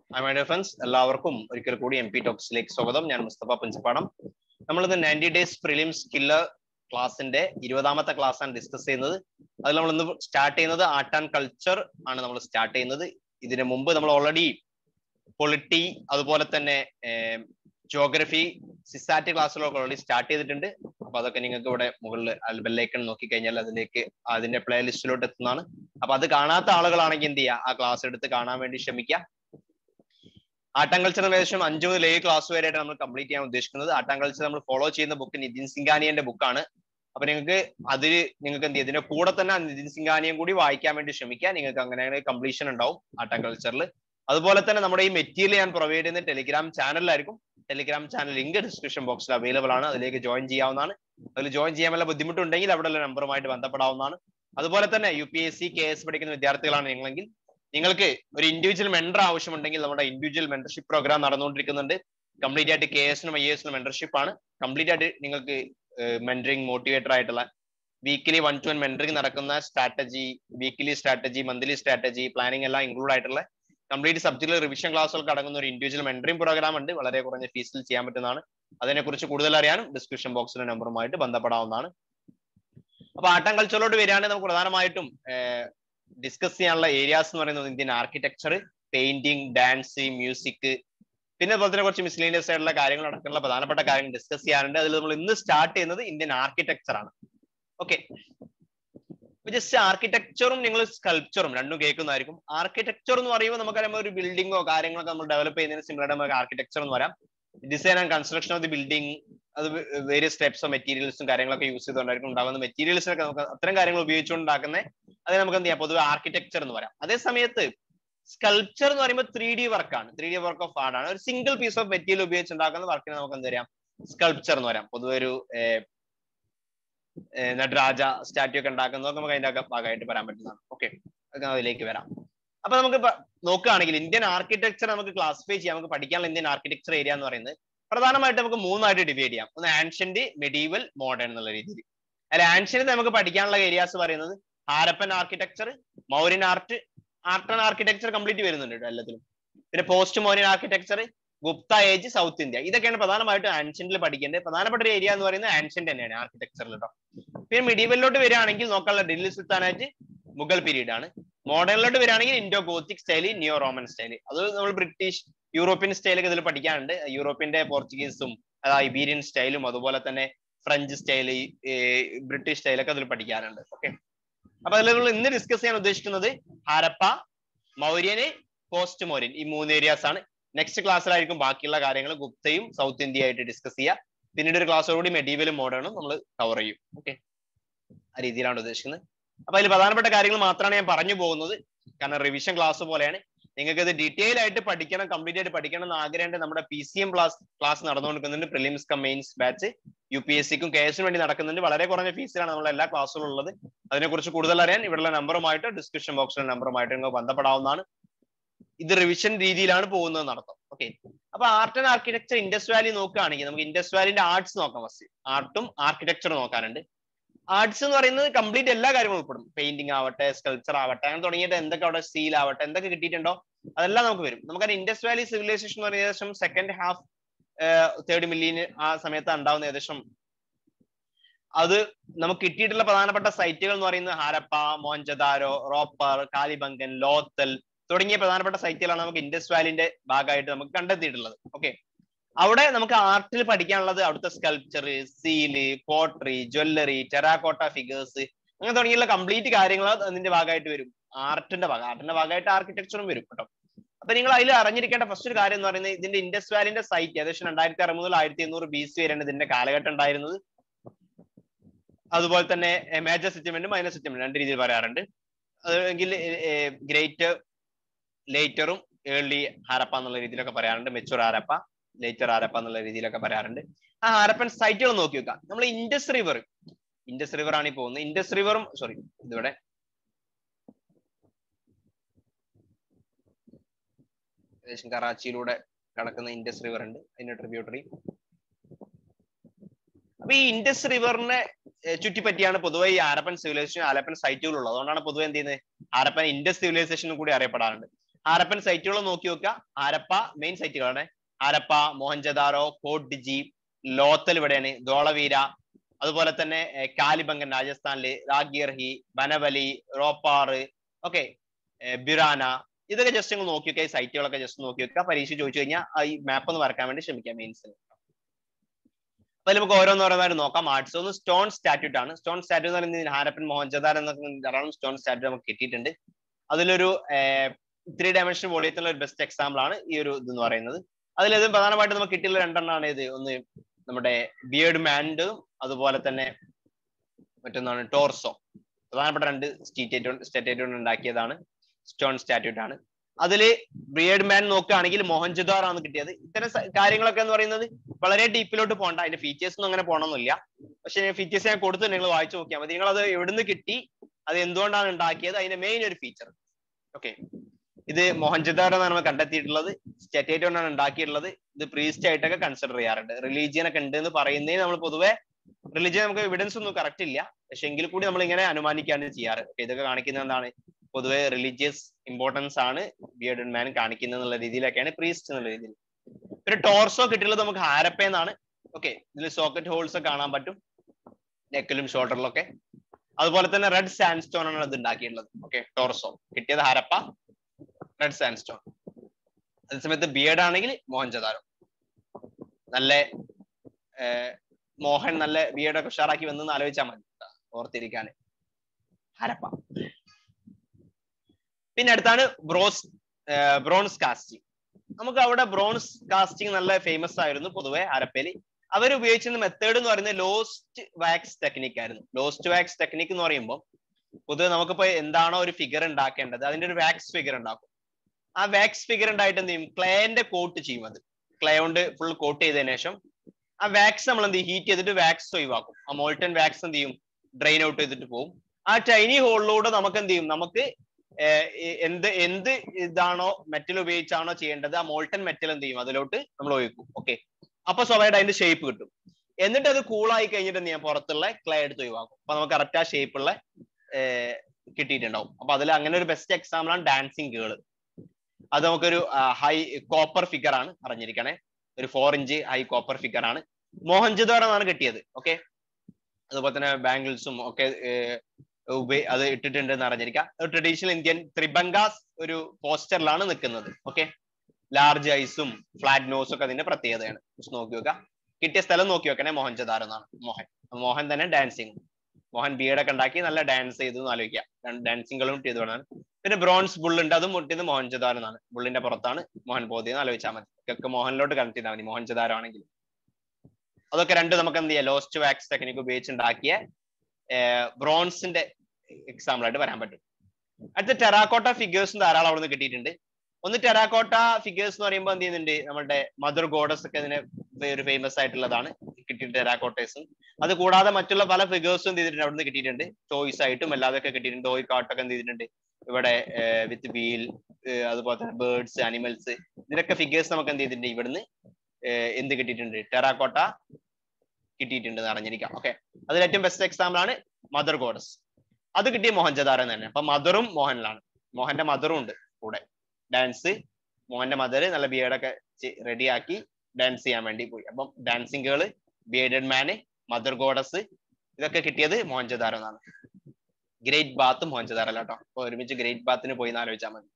my dear friends എല്ലാവർക്കും ഒരിക്കൽ കൂടി എം പി ടോക്സിലേക്ക് സ്വാഗതം ഞാൻ മുസ്തഫ പഞ്ചപ്പാടം നമ്മളിത് നയൻറ്റി ഡേയ്സ് പ്രിലിം സ്കില്ലർ ക്ലാസിന്റെ ഇരുപതാമത്തെ ക്ലാസ് ആണ് ഡിസ്കസ് ചെയ്യുന്നത് അതിൽ നമ്മൾ ഇന്ന് സ്റ്റാർട്ട് ചെയ്യുന്നത് ആർട്ട് ആൻഡ് കൾച്ചർ ആണ് നമ്മൾ സ്റ്റാർട്ട് ചെയ്യുന്നത് ഇതിനു മുമ്പ് നമ്മൾ ഓൾറെഡി പൊളിറ്റി അതുപോലെ തന്നെ ജോഗ്രഫി സിസാറ്റി ക്ലാസ്സുകളൊക്കെ ഓൾറെഡി സ്റ്റാർട്ട് ചെയ്തിട്ടുണ്ട് അപ്പൊ അതൊക്കെ നിങ്ങൾക്ക് ഇവിടെ മുകളിൽ ബെല്ലൈക്കൺ നോക്കി കഴിഞ്ഞാൽ അതിലേക്ക് അതിന്റെ പ്ലേ ലിസ്റ്റിലോട്ട് എത്തുന്നതാണ് അപ്പൊ അത് കാണാത്ത ആളുകളാണെങ്കിൽ എന്ത് ചെയ്യുക ആ ക്ലാസ് എടുത്ത് കാണാൻ വേണ്ടി ശ്രമിക്കുക ആർട്ട് ആൻഡ് കൾച്ചർ ഏകദേശം അഞ്ചു മുതൽ ഏഴ് ക്ലാസ് വരെയായിട്ട് നമ്മൾ കംപ്ലീറ്റ് ചെയ്യാൻ ഉദ്ദേശിക്കുന്നത് ആർട്ട് ആൻഡ് കൾച്ചർ നമ്മൾ ഫോളോ ചെയ്യുന്ന ബുക്ക് നിതിൻ സിംഗാനിയന്റെ ബുക്കാണ് അപ്പൊ നിങ്ങൾക്ക് അതിൽ നിങ്ങൾക്ക് എന്ത് ചെയ്യും ഇതിന്റെ കൂടെ തന്നെ നിതിൻ സിംഗാനിയും കൂടി വായിക്കാൻ വേണ്ടി ശ്രമിക്കുക നിങ്ങൾക്ക് അങ്ങനെ കംപ്ലീഷൻ ഉണ്ടാവും ആർട്ട് ആൻഡ് കൾച്ചറിൽ അതുപോലെ തന്നെ നമ്മുടെ ഈ മെറ്റീരിയൽ ഞാൻ പ്രൊവൈഡ് ചെയ്യുന്ന ടെലിഗ്രാം ചാനലിലായിരിക്കും ടെലിഗ്രാം ചാനൽ ലിങ്ക് ഡിസ്ക്രിപ്ഷൻ ബോക്സിൽ അവൈലബിൾ ആണ് അതിലേക്ക് ജോയിൻ ചെയ്യാവുന്നതാണ് അതിൽ ജോയിൻ ചെയ്യാൻ വല്ല ബുദ്ധിമുട്ടുണ്ടെങ്കിൽ അവിടെയുള്ള നമ്പറുമായിട്ട് ബന്ധപ്പെടാവുന്നതാണ് അതുപോലെ തന്നെ U P S C K S പഠിക്കുന്ന വിദ്യാർത്ഥികളാണ് നിങ്ങളെങ്കിൽ നിങ്ങൾക്ക് ഒരു ഇൻഡിവിജ്വൽ മെന്റർ ആവശ്യമുണ്ടെങ്കിൽ നമ്മുടെ ഇൻഡിവിജ്വൽ മെന്റർഷിപ്പ് പ്രോഗ്രാം നടന്നുകൊണ്ടിരിക്കുന്നുണ്ട് കംപ്ലീറ്റ് ആയിട്ട് കെ എസിനും ഐ എസിനും മെന്റർഷിപ്പ് ആണ് കംപ്ലീറ്റ് ആയിട്ട് നിങ്ങൾക്ക് മെന്ററിങ് മോട്ടിവേറ്റർ ആയിട്ടുള്ള weekly one to one mentoring നടക്കുന്ന strategy weekly strategy monthly strategy planning എല്ലാം ഇൻക്ലൂഡ് ആയിട്ടുള്ള കംപ്ലീറ്റ് സബ്ജക്റ്റിൽ റിവിഷൻ ക്ലാസ്സുകൾക്ക് അടങ്ങുന്ന ഒരു ഇൻഡിവിജ്വൽ മെന്ററിംഗ് പ്രോഗ്രാം ഉണ്ട് വളരെ കുറഞ്ഞ ഫീസിൽ ചെയ്യാൻ പറ്റുന്നതാണ് അതിനെക്കുറിച്ച് കൂടുതൽ അറിയാനും ഡിസ്ക്രിപ്ഷൻ ബോക്സിലെ നമ്പറുമായിട്ട് ബന്ധപ്പെടാവുന്നതാണ് അപ്പൊ ആർട്ട് ആൻഡ് കൾച്ചറിലോട്ട് വരികയാണെങ്കിൽ നമുക്ക് പ്രധാനമായിട്ടും ഡിസ്കസ് ചെയ്യാനുള്ള ഏരിയാസ് എന്ന് പറയുന്നത് Indian architecture painting dance music പിന്നെ അതുപോലെ തന്നെ കുറച്ച് മിസ്ലീനിയസ് ആയിട്ടുള്ള കാര്യങ്ങൾ അടക്കമുള്ള പ്രധാനപ്പെട്ട കാര്യങ്ങൾ ഡിസ്കസ് ചെയ്യാറുണ്ട് അതിൽ നമ്മൾ ഇന്ന് സ്റ്റാർട്ട് ചെയ്യുന്നത് ഇന്ത്യൻ ആർക്കിടെക്ചർ ആണ് ഓക്കെ ജസ്റ്റ് ആർക്കിടെക്ചറും നിങ്ങൾ സ്കൾപ്ചറും രണ്ടും കേൾക്കുന്നതായിരിക്കും ആർക്കിടെക്ചർ എന്ന് പറയുമ്പോൾ നമുക്കറിയാം ഒരു ബിൽഡിങ്ങോ കാര്യങ്ങളൊക്കെ നമ്മൾ ഡെവലപ്പ് ചെയ്യുന്നതിന് സിമിലർ നമുക്ക് ആർക്കിടെക്ചർ എന്ന് പറയാം design and construction of the building അത് വേരിയസ് ടൈപ്സ് മെറ്റീരിയൽസും കാര്യങ്ങളൊക്കെ യൂസ് ചെയ്തുകൊണ്ടായിരിക്കും ഉണ്ടാകുന്ന മെറ്റീരിയൽസിനൊക്കെ നമുക്ക് അത്തരം കാര്യങ്ങൾ ഉപയോഗിച്ചുകൊണ്ടാക്കുന്ന അതിനെ നമുക്ക് എന്ത് ചെയ്യാം പൊതുവെ ആർക്കിടെക്ചർ എന്ന് പറയാം അതേ സമയത്ത് സ്കൾപ്ചർ എന്ന് പറയുമ്പോൾ ത്രീ ഡി വർക്കാണ് ത്രീ ഡി വർക്ക് ഓഫ് ആർട്ടാണ് ഒരു സിംഗിൾ പീസ് ഓഫ് മെറ്റീരിയൽ ഉപയോഗിച്ചുണ്ടാക്കുന്ന വർക്കിനെ നമുക്ക് എന്ത് പറയാം സ്കൾപ്ചർ എന്ന് പറയാം പൊതുവെ ഒരു നടരാജ സ്റ്റാറ്റ്യൂ ഒക്കെ ഉണ്ടാക്കുന്നതൊക്കെ നമുക്ക് അതിന്റെ ഭാഗമായിട്ട് പറയാൻ പറ്റുന്നതാണ് ഓക്കെ അതിലേക്ക് വരാം അപ്പൊ നമുക്ക് നോക്കുകയാണെങ്കിൽ ഇന്ത്യൻ ആർക്കിടെക്ചർ നമുക്ക് ക്ലാസിഫൈ ചെയ്യാം നമുക്ക് പഠിക്കാനുള്ള ഇന്ത്യൻ ആർക്കിടെക്ചർ ഏരിയ എന്ന് പറയുന്നത് പ്രധാനമായിട്ട് നമുക്ക് മൂന്നായിട്ട് ഡിവൈഡ് ചെയ്യാം ഒന്ന് ആൻഷ്യന്റ് മെഡീവൽ മോഡേൺ എന്നുള്ള രീതിയിൽ അല്ല ആൻഷ്യന്റ് നമുക്ക് പഠിക്കാനുള്ള ഏരിയാസ് പറയുന്നത് Harappan architecture Mauryan art art and architecture complete വരുന്നുണ്ട് എല്ലാത്തിലും പിന്നെ post modern architecture Gupta age south India ഇതൊക്കെയാണ് പ്രധാനമായിട്ടും ആൻഷ്യന്റിൽ പഠിക്കേണ്ടത് പ്രധാനപ്പെട്ട ഒരു ഏരിയ എന്ന് പറയുന്നത് ആൻഷ്യന്റ് തന്നെയാണ് ആർക്കിടെക്ചറിൽ കേട്ടോ പിന്നെ മിഡീവലിലോട്ട് വരികയാണെങ്കിൽ നോക്കാനുള്ള ഡൽഹി സുൽത്താനായിട്ട് മുഗൾ പീരീഡ് ആണ് മോഡേണിലോട്ട് വരികയാണെങ്കിൽ Indo gothic style neo Roman style അത് നമ്മൾ ബ്രിട്ടീഷ് യൂറോപ്യൻ സ്റ്റൈലൊക്കെ ഇതിൽ പഠിക്കാനുണ്ട് യൂറോപ്യന്റെ പോർച്ചുഗീസും അതായത് ഇബീരിയൻ സ്റ്റൈലും അതുപോലെ തന്നെ ഫ്രഞ്ച് സ്റ്റൈല് ബ്രിട്ടീഷ് സ്റ്റൈലൊക്കെ അതിൽ പഠിക്കാനുണ്ട് ഓക്കെ അപ്പൊ അതിൽ നമ്മൾ ഇന്ന് ഡിസ്കസ് ചെയ്യാൻ ഉദ്ദേശിക്കുന്നത് ഹാരപ്പ മൗര്യന് പോസ്റ്റ് മൗര്യൻ ഈ മൂന്ന് ഏരിയാസ് ആണ് നെക്സ്റ്റ് ക്ലാസ്സിലായിരിക്കും ബാക്കിയുള്ള കാര്യങ്ങൾ ഗുപ്തയും സൗത്ത് ഇന്ത്യ ആയിട്ട് ഡിസ്കസ് ചെയ്യുക പിന്നീട് ഒരു ക്ലാസ്സോടുകൂടി മെഡീവലും മോഡേണും നമ്മൾ കവർ ചെയ്യും ഓക്കെ ആ രീതിയിലാണ് ഉദ്ദേശിക്കുന്നത് അപ്പൊ അതിൽ പ്രധാനപ്പെട്ട കാര്യങ്ങൾ മാത്രമാണ് ഞാൻ പറഞ്ഞു പോകുന്നത് കാരണം റിവിഷൻ ക്ലാസ് പോലെയാണ് നിങ്ങൾക്ക് ഇത് ഡീറ്റെയിൽ ആയിട്ട് പഠിക്കണം കംപ്ലീറ്റ് ആയിട്ട് പഠിക്കണം എന്ന് ആഗ്രഹമുണ്ട് നമ്മുടെ P C M class class നടന്നുകൊണ്ടിരിക്കുന്നുണ്ട് prelims cum mains batch U P S സിക്കും കെ എസിനും വേണ്ടി നടക്കുന്നുണ്ട് വളരെ കുറഞ്ഞ ഫീസിലാണ് നമ്മുടെ എല്ലാ ക്ലാസ്സുകളും ഉള്ളത് അതിനെക്കുറിച്ച് കൂടുതൽ അറിയാൻ ഇവിടെയുള്ള നമ്പറുമായിട്ട് ഡിസ്ക്രിപ്ഷൻ ബോക്സിലെ നമ്പറുമായിട്ട് നിങ്ങൾക്ക് ബന്ധപ്പെടാവുന്നതാണ് ഇത് റിവിഷൻ രീതിയിലാണ് പോകുന്നത് നടത്തും ഓക്കെ അപ്പൊ art and architecture Indus valley നോക്കുകയാണെങ്കിൽ നമുക്ക് ഇൻഡസ് വാലിന്റെ ആർട്സ് നോക്കാം ഫസ്റ്റ് ആർട്ടും ആർക്കിടെക്ചറും നോക്കാനുണ്ട് ആർട്സ് എന്ന് പറയുന്നത് കംപ്ലീറ്റ് എല്ലാ കാര്യങ്ങളും ഉൾപ്പെടും പെയിന്റിംഗ് ആവട്ടെ സ്കൾച്ചർ ആവട്ടെ അങ്ങനെ തുടങ്ങിയിട്ട് എന്തൊക്കെ അവിടെ സ്റ്റീൽ ആവട്ടെ എന്തൊക്കെ കിട്ടിയിട്ടുണ്ടോ അതെല്ലാം നമുക്ക് വരും നമുക്കറിയാം ഇൻഡസ് വാലി സിവിലൈസേഷൻ എന്ന് പറയുന്നത് ഏകദേശം സെക്കൻഡ് ഹാഫ് തേർഡ് മില്യന് ആ സമയത്ത് ഉണ്ടാവുന്ന ഏകദേശം അത് നമുക്ക് കിട്ടിയിട്ടുള്ള പ്രധാനപ്പെട്ട സൈറ്റുകൾ എന്ന് പറയുന്നത് ഹാരപ്പ മോഞ്ചദാരോ റോപ്പർ കാലിബംഗൻ ലോത്തൽ തുടങ്ങിയ പ്രധാനപ്പെട്ട സൈറ്റുകളാണ് നമുക്ക് ഇൻഡസ് വാലിന്റെ ഭാഗമായിട്ട് നമുക്ക് കണ്ടെത്തിയിട്ടുള്ളത് ഓക്കെ അവിടെ നമുക്ക് ആർട്ടിൽ പഠിക്കാനുള്ളത് അവിടുത്തെ sculpture seal pottery jewellery terracotta figures അങ്ങനെ തുടങ്ങിയുള്ള കംപ്ലീറ്റ് കാര്യങ്ങൾ അതിന്റെ ഭാഗമായിട്ട് വരും ആർട്ടിന്റെ ഭാഗം ആർട്ടിന്റെ ഭാഗമായിട്ട് ആർക്കിടെക്ചറും വരും കേട്ടോ അപ്പൊ നിങ്ങൾ അതിൽ അറിഞ്ഞിരിക്കേണ്ട ഫസ്റ്റ് ഒരു കാര്യം എന്ന് പറയുന്നത് ഇതിന്റെ ഇൻഡസ് വാലിന്റെ സൈറ്റ് ഏകദേശം രണ്ടായിരത്തി അറുപത് മുതൽ ആയിരത്തി എണ്ണൂറ് ബി സി വരെയാണ് ഇതിന്റെ കാലഘട്ടം ഉണ്ടായിരുന്നത് അതുപോലെ തന്നെ മേജർ സെറ്റിൽമെന്റ് മൈനർ സെറ്റിൽമെന്റ് രണ്ട് രീതിയിൽ പറയാറുണ്ട് അതെങ്കിൽ ഗ്രേറ്റ് ലേറ്ററും ഏർലി ഹാരപ്പ എന്നുള്ള രീതിയിലൊക്കെ പറയാറുണ്ട് മെച്ചൂർ ഹാരപ്പ ലേറ്റർ ഹാരപ്പ എന്നുള്ള രീതിയിലൊക്കെ പറയാറുണ്ട് ആ ഹാരപ്പൻ സൈറ്റുകൾ നോക്കി വെക്കാം നമ്മൾ ഇൻഡസ് റിവർ ഇൻഡസ് റിവർ ആണ് ഈ പോകുന്നത് ഇൻഡസ് റിവറും സോറി ഇതിവിടെ ഏകദേശം കറാച്ചിയിലൂടെ കടക്കുന്ന ഇൻഡസ് റിവർ ഉണ്ട് അതിന്റെ ട്രിബ്യൂട്ടറി അപ്പൊ ഈ ഇൻഡസ് റിവറിനെ ചുറ്റിപ്പറ്റിയാണ് പൊതുവെ ഈ ഹാരപ്പൻ സിവിലൈസേഷൻ ഹാരപ്പൻ സൈറ്റുകൾ ഉള്ളത് അതുകൊണ്ടാണ് പൊതുവെ എന്ത് ചെയ്യുന്നത് ഹാരപ്പൻ ഇൻഡസ് സിവിലൈസേഷനും കൂടി അറിയപ്പെടാറുണ്ട് ഹാരപ്പൻ സൈറ്റുകൾ നോക്കി നോക്കുക ഹാരപ്പ മെയിൻ സൈറ്റുകളാണ് ഹാരപ്പ മോഹൻജദാരോ കോട്ട് ഡിജി ലോത്തൽ ഇവിടെയാണ് ധോളവീര അതുപോലെ തന്നെ ഏർ കാലിബംഗൻ രാജസ്ഥാനില് രാഗിർഹി ബനവലി റോപ്പാറ് ഓക്കെ ബിറാന ഇതൊക്കെ ജസ്റ്റ് ഒന്ന് നോക്കി വെക്കുക ഈ സൈറ്റുകളൊക്കെ ജസ്റ്റ് നോക്കി വെക്കുക പരീക്ഷ ചോദിച്ചു കഴിഞ്ഞാൽ ഈ മാപ്പ് ഒന്ന് വരക്കാൻ വേണ്ടി ശ്രമിക്കാം മെയിൻസ് അപ്പൊ നമുക്ക് ഓരോന്നോരോന്നായിട്ട് നോക്കാം ആർട്സ് ഒന്ന് സ്റ്റോൺ സ്റ്റാറ്റ്യൂട്ട് ആണ് സ്റ്റോൺ സ്റ്റാറ്റ്യൂട്ട് എന്ന് പറയുന്നത് ഹാരപ്പൻ മോഹൻജദാർ എന്നൊക്കെ ധാരാളം സ്റ്റോൺ സ്റ്റാറ്റ്യൂട്ട് നമുക്ക് കിട്ടിയിട്ടുണ്ട് അതിലൊരു ത്രീ ഡയമെൻഷൻ വോളിയത്തിലുള്ള ഒരു ബെസ്റ്റ് എക്സാമ്പിൾ ആണ് ഈ ഒരു ഇതെന്ന് പറയുന്നത് അതിലേത് പ്രധാനമായിട്ട് നമുക്ക് കിട്ടിയുള്ള രണ്ടെണ്ണമാണ് ഇത് ഒന്ന് നമ്മുടെ ബിയേർഡ് മാൻഡും അതുപോലെ തന്നെ മറ്റൊന്നാണ് ടോർസോ പ്രധാനപ്പെട്ട രണ്ട് സ്റ്റേറ്റ് സ്റ്റേറ്റ് ഉണ്ടാക്കിയതാണ് സ്റ്റോൺ സ്റ്റാറ്റ്യൂട്ട് ആണ് അതില് ബിയേർഡ് മാൻ നോക്കുകയാണെങ്കിൽ മോഹൻജദാർ ആണ് കിട്ടിയത് ഇത്തരം സ- കാര്യങ്ങളൊക്കെ എന്ന് പറയുന്നത് വളരെ ഡീപ്പിലോട്ട് പോകണ്ട അതിന്റെ ഫീച്ചേഴ്സ് ഒന്നും അങ്ങനെ പോകണമെന്നില്ല പക്ഷെ ഫീച്ചേഴ്സ് ഞാൻ കൊടുത്ത് നിങ്ങൾ വായിച്ചു നോക്കിയാൽ മതി നിങ്ങൾ അത് എവിടുന്ന് കിട്ടി അത് എന്തുകൊണ്ടാണ് ഉണ്ടാക്കിയത് അതിന്റെ മെയിൻ ഒരു ഫീച്ചർ ഓക്കെ ഇത് മോഹൻജദാർ എന്നാണ് നമ്മൾ കണ്ടെത്തിയിട്ടുള്ളത് സ്റ്റേറ്റ് കൊണ്ടാണ് ഉണ്ടാക്കിയിട്ടുള്ളത് ഇത് പ്രീസ്റ്റ് ആയിട്ടൊക്കെ കൺസിഡർ ചെയ്യാറുണ്ട് റിലീജിയൻ ഒക്കെ ഉണ്ട് എന്ന് പറയുന്നതിന് നമ്മൾ പൊതുവെ റിലീജിയൻ നമുക്ക് എവിഡൻസ് ഒന്നും കറക്റ്റ് ഇല്ല പക്ഷെ എങ്കിൽ കൂടി നമ്മൾ ഇങ്ങനെ അനുമാനിക്കാണ് ചെയ്യാറ് Okay, ഇതൊക്കെ കാണിക്കുന്നത് എന്താണ് പൊതുവെ റിലീജിയസ് ഇമ്പോർട്ടൻസ് ആണ് ബിയർഡ് മാൻ കാണിക്കുന്നത് എന്നുള്ള രീതിയിലൊക്കെയാണ് പ്രീസ്റ്റ് എന്നുള്ള രീതിയിൽ പിന്നെ ടോർസോ കിട്ടിയുള്ളത് നമുക്ക് ഹാരപ്പ എന്നാണ് ഓക്കെ ഇതിൽ സോക്കറ്റ് ഹോൾസ് കാണാൻ പറ്റും നെക്കിലും ഷോൾഡറിലൊക്കെ അതുപോലെ തന്നെ റെഡ് സാൻഡ്സ്റ്റോൺ ആണ് ഇത് ഉണ്ടാക്കിയിട്ടുള്ളത് ഓക്കെ ടോർസോ കിട്ടിയത് ഹാരപ്പ റെഡ് സാൻഡ്സ്റ്റോൺ അതേസമയത്ത് ബിയർഡ് ആണെങ്കിൽ മോഹൻജദാരോ നല്ല ഏർ, മോഹൻ നല്ല ബിയർഡ് ഒക്കെ ഉഷാറാക്കി വന്നെന്ന് ആലോചിച്ചാൽ മതി ഓർത്തിരിക്കാൻ ഹരപ്പ പിന്നെ അടുത്താണ് ബ്രോസ് ബ്രോൺസ് കാസ്റ്റിംഗ് നമുക്ക് അവിടെ ബ്രോൺസ് കാസ്റ്റിംഗ് നല്ല ഫേമസ് ആയിരുന്നു പൊതുവെ ഹരപ്പയിൽ അവർ ഉപയോഗിച്ചിരുന്ന മെത്തേഡ് എന്ന് പറയുന്നത് ലോസ്റ്റ് വാക്സ് ടെക്നിക് ആയിരുന്നു ലോസ്റ്റ് വാക്സ് ടെക്നിക് എന്ന് പറയുമ്പോൾ പൊതുവെ നമുക്കിപ്പോ എന്താണോ ഒരു ഫിഗർ ഉണ്ടാക്കേണ്ടത് അതിന്റെ ഒരു വാക്സ് ഫിഗർ ഉണ്ടാക്കും ആ വാക്സ് ഫിഗർ ഉണ്ടായിട്ട് എന്ത് ചെയ്യും ക്ലേന്റെ കോട്ട് ചെയ്യും അത് ക്ലേ കൊണ്ട് ഫുൾ കോട്ട് ചെയ്തതിനു ശേഷം ആ വാക്സ് നമ്മൾ എന്ത് ചെയ്യും ഹീറ്റ് ചെയ്തിട്ട് വാക്സ് ഒഴിവാക്കും ആ മോൾട്ടൻ വാക്സ് എന്ത് ചെയ്യും ഡ്രെയിൻ ഔട്ട് ചെയ്തിട്ട് പോകും ആ ടൈനി ഹോളിലൂടെ നമുക്ക് എന്ത് ചെയ്യും നമുക്ക് ഏർ ഈ എന്ത് എന്ത് ഇതാണോ മെറ്റൽ ഉപയോഗിച്ചാണോ ചെയ്യേണ്ടത് ആ മോൾട്ടൻ മെറ്റൽ എന്ത് ചെയ്യും അതിലോട്ട് നമ്മൾ ഒഴിക്കും ഓക്കെ അപ്പൊ സ്വാഭാവികമായിട്ട് അതിന്റെ ഷേപ്പ് കിട്ടും എന്നിട്ട് അത് കൂളായി കഴിഞ്ഞിട്ട് എന്ത് ചെയ്യാം പുറത്തുള്ള ക്ലേ എടുത്ത് ഒഴിവാക്കും അപ്പൊ നമുക്ക് കറക്റ്റ് ആ ഷേപ്പുള്ള കിട്ടിയിട്ടുണ്ടാവും അപ്പൊ അതിൽ അങ്ങനെ ഒരു ബെസ്റ്റ് എക്സാമ്പിൾ ആണ് ഡാൻസിങ് ഗേള് അത് നമുക്കൊരു ഹൈ കോപ്പർ ഫിഗർ ആണ് അറിഞ്ഞിരിക്കണേ ഒരു four inch high copper figure ആണ് മോഹൻജദാർ എന്നാണ് കിട്ടിയത് ഓക്കെ അതുപോലെ തന്നെ ബാംഗിൾസും ഒക്കെ ഏർ, ഉപ- അത് ഇട്ടിട്ടുണ്ട് എന്ന് അറിഞ്ഞിരിക്കുക ഒരു ട്രഡീഷണൽ ഇന്ത്യൻ ത്രിബംഗാസ് ഒരു പോസ്റ്ററിലാണ് നിൽക്കുന്നത് ഓക്കെ ലാർജ് ഐസും ഫ്ലാറ്റ് നോസും ഒക്കെ അതിന്റെ പ്രത്യേകതയാണ് just നോക്കി വെക്കുക കിട്ടിയ സ്ഥലം നോക്കി വെക്കണേ മോഹൻജദാർ എന്നാണ് മോഹൻ മോഹൻ തന്നെ ഡാൻസിങ് മോഹൻ ബിയഡ് ഒക്കെ ഉണ്ടാക്കി നല്ല ഡാൻസ് ചെയ്തു എന്ന് ആലോചിക്കുക ഡാൻസിങ്ങുകളും ചെയ്തുകൊണ്ടാണ് പിന്നെ ബ്രോൺസ് ബുൾ ഉണ്ട് അതും മുട്ടിയത് മോഹൻജദാർ എന്നാണ് ബുള്ളിന്റെ പുറത്താണ് മോഹൻ ബോധി എന്ന് ആലോചിച്ചാൽ മതി ഒക്കെ മോഹനിലോട്ട് കണക്ട് ചെയ്താൽ മതി മോഹൻജദാർ ആണെങ്കിൽ അതൊക്കെ രണ്ട് നമുക്ക് എന്ത് ചെയ്യാം ലോസ്റ്റ് വാക്സ് ടെക്നിക് ഉപയോഗിച്ചുണ്ടാക്കിയ ബ്രോൺസിന്റെ എക്സാമ്പിൾ ആയിട്ട് വരാൻ പറ്റും അടുത്ത ടെറാക്കോട്ട ഫിഗേഴ്സും ധാരാളം അവിടെ നിന്ന് കിട്ടിയിട്ടുണ്ട് ഒന്ന് ടെറാക്കോട്ട ഫിഗേഴ്സ് എന്ന് പറയുമ്പോൾ എന്ത് ചെയ്യുന്നുണ്ട് നമ്മുടെ മദർ ഗോഡസ് ഒക്കെ ഇതിന് ഒരു ഫേമസ് ആയിട്ടുള്ളതാണ് കിട്ടിയിട്ട് ടെറാക്കോട്ടേസും അത് കൂടാതെ മറ്റുള്ള പല ഫിഗേഴ്സും എന്ത് ചെയ്തിട്ടുണ്ട് അവിടുന്ന് കിട്ടിയിട്ടുണ്ട് ടോയ്സ് ആയിട്ടും അല്ലാതൊക്കെ കിട്ടിയിട്ടുണ്ട് ടോയ് കാട്ടൊക്കെ എന്ത് ചെയ്തിട്ടുണ്ട് ഇവിടെ വിത്ത് വീൽ അതുപോലെ തന്നെ ബേർഡ്സ് അനിമൽസ് ഇതിനൊക്കെ ഫിഗേഴ്സ് നമുക്ക് എന്ത് ചെയ്തിട്ടുണ്ട് ഇവിടുന്ന് ഏർ എന്ത് കിട്ടിയിട്ടുണ്ട് ടെറാക്കോട്ട കിട്ടിയിട്ടുണ്ട് എന്ന് അറിഞ്ഞിരിക്കാം ഓക്കെ അതിൽ ഏറ്റവും ബെസ്റ്റ് എക്സാമ്പിൾ ആണ് മദർ ഗോഡസ് അത് കിട്ടിയ മോഹൻജദാരൻ തന്നെ അപ്പൊ മദറും മോഹനിലാണ് മോഹന്റെ മദറും ഉണ്ട് കൂടെ ഡാൻസ് മോഹന്റെ മദർ നല്ല ബിയേഡൊക്കെ റെഡിയാക്കി ഡാൻസ് ചെയ്യാൻ വേണ്ടി പോയി അപ്പം dancing girl bearded man mother goddess ഇതൊക്കെ കിട്ടിയത് മോഹൻജദാരോ എന്നാണ് ഗ്രേറ്റ് ബാത്ത് മോഹൻജദാർ അല്ല കേട്ടോ അപ്പൊ ഒരുമിച്ച് ഗ്രേറ്റ് ബാത്തിന് പോയി എന്ന് ആലോചിച്ചാൽ മതി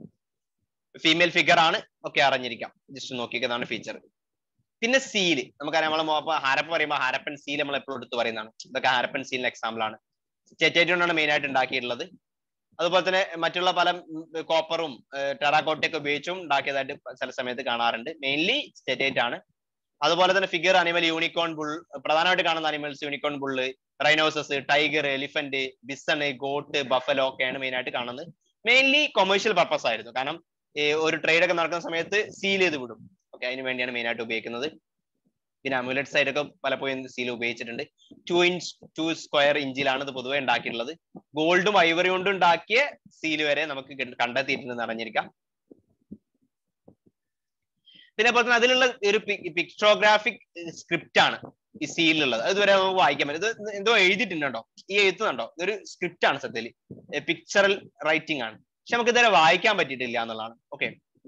ഫീമെയിൽ ഫിഗർ ആണ് ഒക്കെ അറിഞ്ഞിരിക്കാം ജസ്റ്റ് നോക്കിക്കുന്നതാണ് ഫീച്ചർ പിന്നെ സീല് നമുക്കറിയാം നമ്മളെ ഹാരപ്പ പറയുമ്പോൾ ഹാരപ്പൻ സീൽ നമ്മൾ എപ്പോഴും എടുത്ത് പറയുന്നതാണ് ഇതൊക്കെ ഹാരപ്പൻ സീലിന്റെ എക്സാമ്പിൾ ആണ് സ്റ്റേറ്റേറ്റ് കൊണ്ടാണ് മെയിൻ ആയിട്ട് ഉണ്ടാക്കിയിട്ടുള്ളത് അതുപോലെ തന്നെ മറ്റുള്ള പല കോപ്പറും ടെറാക്കോട്ടയൊക്കെ ഉപയോഗിച്ചും ഉണ്ടാക്കിയതായിട്ട് ചില സമയത്ത് കാണാറുണ്ട് മെയിൻലി സ്റ്റേറ്റേറ്റ് ആണ് അതുപോലെ തന്നെ ഫിഗർ അനിമൽ യൂണിക്കോൺ ബുൾ പ്രധാനമായിട്ട് കാണുന്ന animals unicorn bull rhinoceros tiger elephant bison goat buffalo ഒക്കെയാണ് മെയിൻ ആയിട്ട് കാണുന്നത് മെയിൻലി കൊമേഴ്ഷ്യൽ പർപ്പസ് ആയിരുന്നു കാരണം ഈ ഒരു ട്രേഡ് ഒക്കെ നടക്കുന്ന സമയത്ത് സീൽ ചെയ്ത് വിടും ഓക്കെ അതിന് വേണ്ടിയാണ് മെയിൻ ആയിട്ട് ഉപയോഗിക്കുന്നത് പിന്നെ അമുലറ്റ് സൈഡ് ഒക്കെ പലപ്പോഴും സീൽ ഉപയോഗിച്ചിട്ടുണ്ട് ടു ഇഞ്ച് ടു സ്ക്വയർ ഇഞ്ചിലാണ് ഇത് പൊതുവെ ഉണ്ടാക്കിയിട്ടുള്ളത് ഗോൾഡും ഐവറി കൊണ്ടും ഉണ്ടാക്കിയ സീൽ വരെ നമുക്ക് കണ്ടെത്തിയിട്ടുണ്ടെന്ന് അറിഞ്ഞിരിക്കാം പിന്നെ അതുപോലെ തന്നെ അതിലുള്ള ഒരു പിക്ചോഗ്രാഫിക് സ്ക്രിപ്റ്റ് ആണ് ഈ സീലിലുള്ളത് അതുവരെ നമുക്ക് വായിക്കാൻ പറ്റും ഇത് എന്തോ എഴുതിയിട്ടുണ്ടോ ഈ എഴുത്തുന്നുണ്ടോ ഇതൊരു സ്ക്രിപ്റ്റ് ആണ് സത്യത്തിൽ പിക്ചറൽ റൈറ്റിംഗ് ആണ് പക്ഷെ നമുക്ക് ഇതുവരെ വായിക്കാൻ പറ്റിയിട്ടില്ല എന്നുള്ളതാണ് ഓക്കെ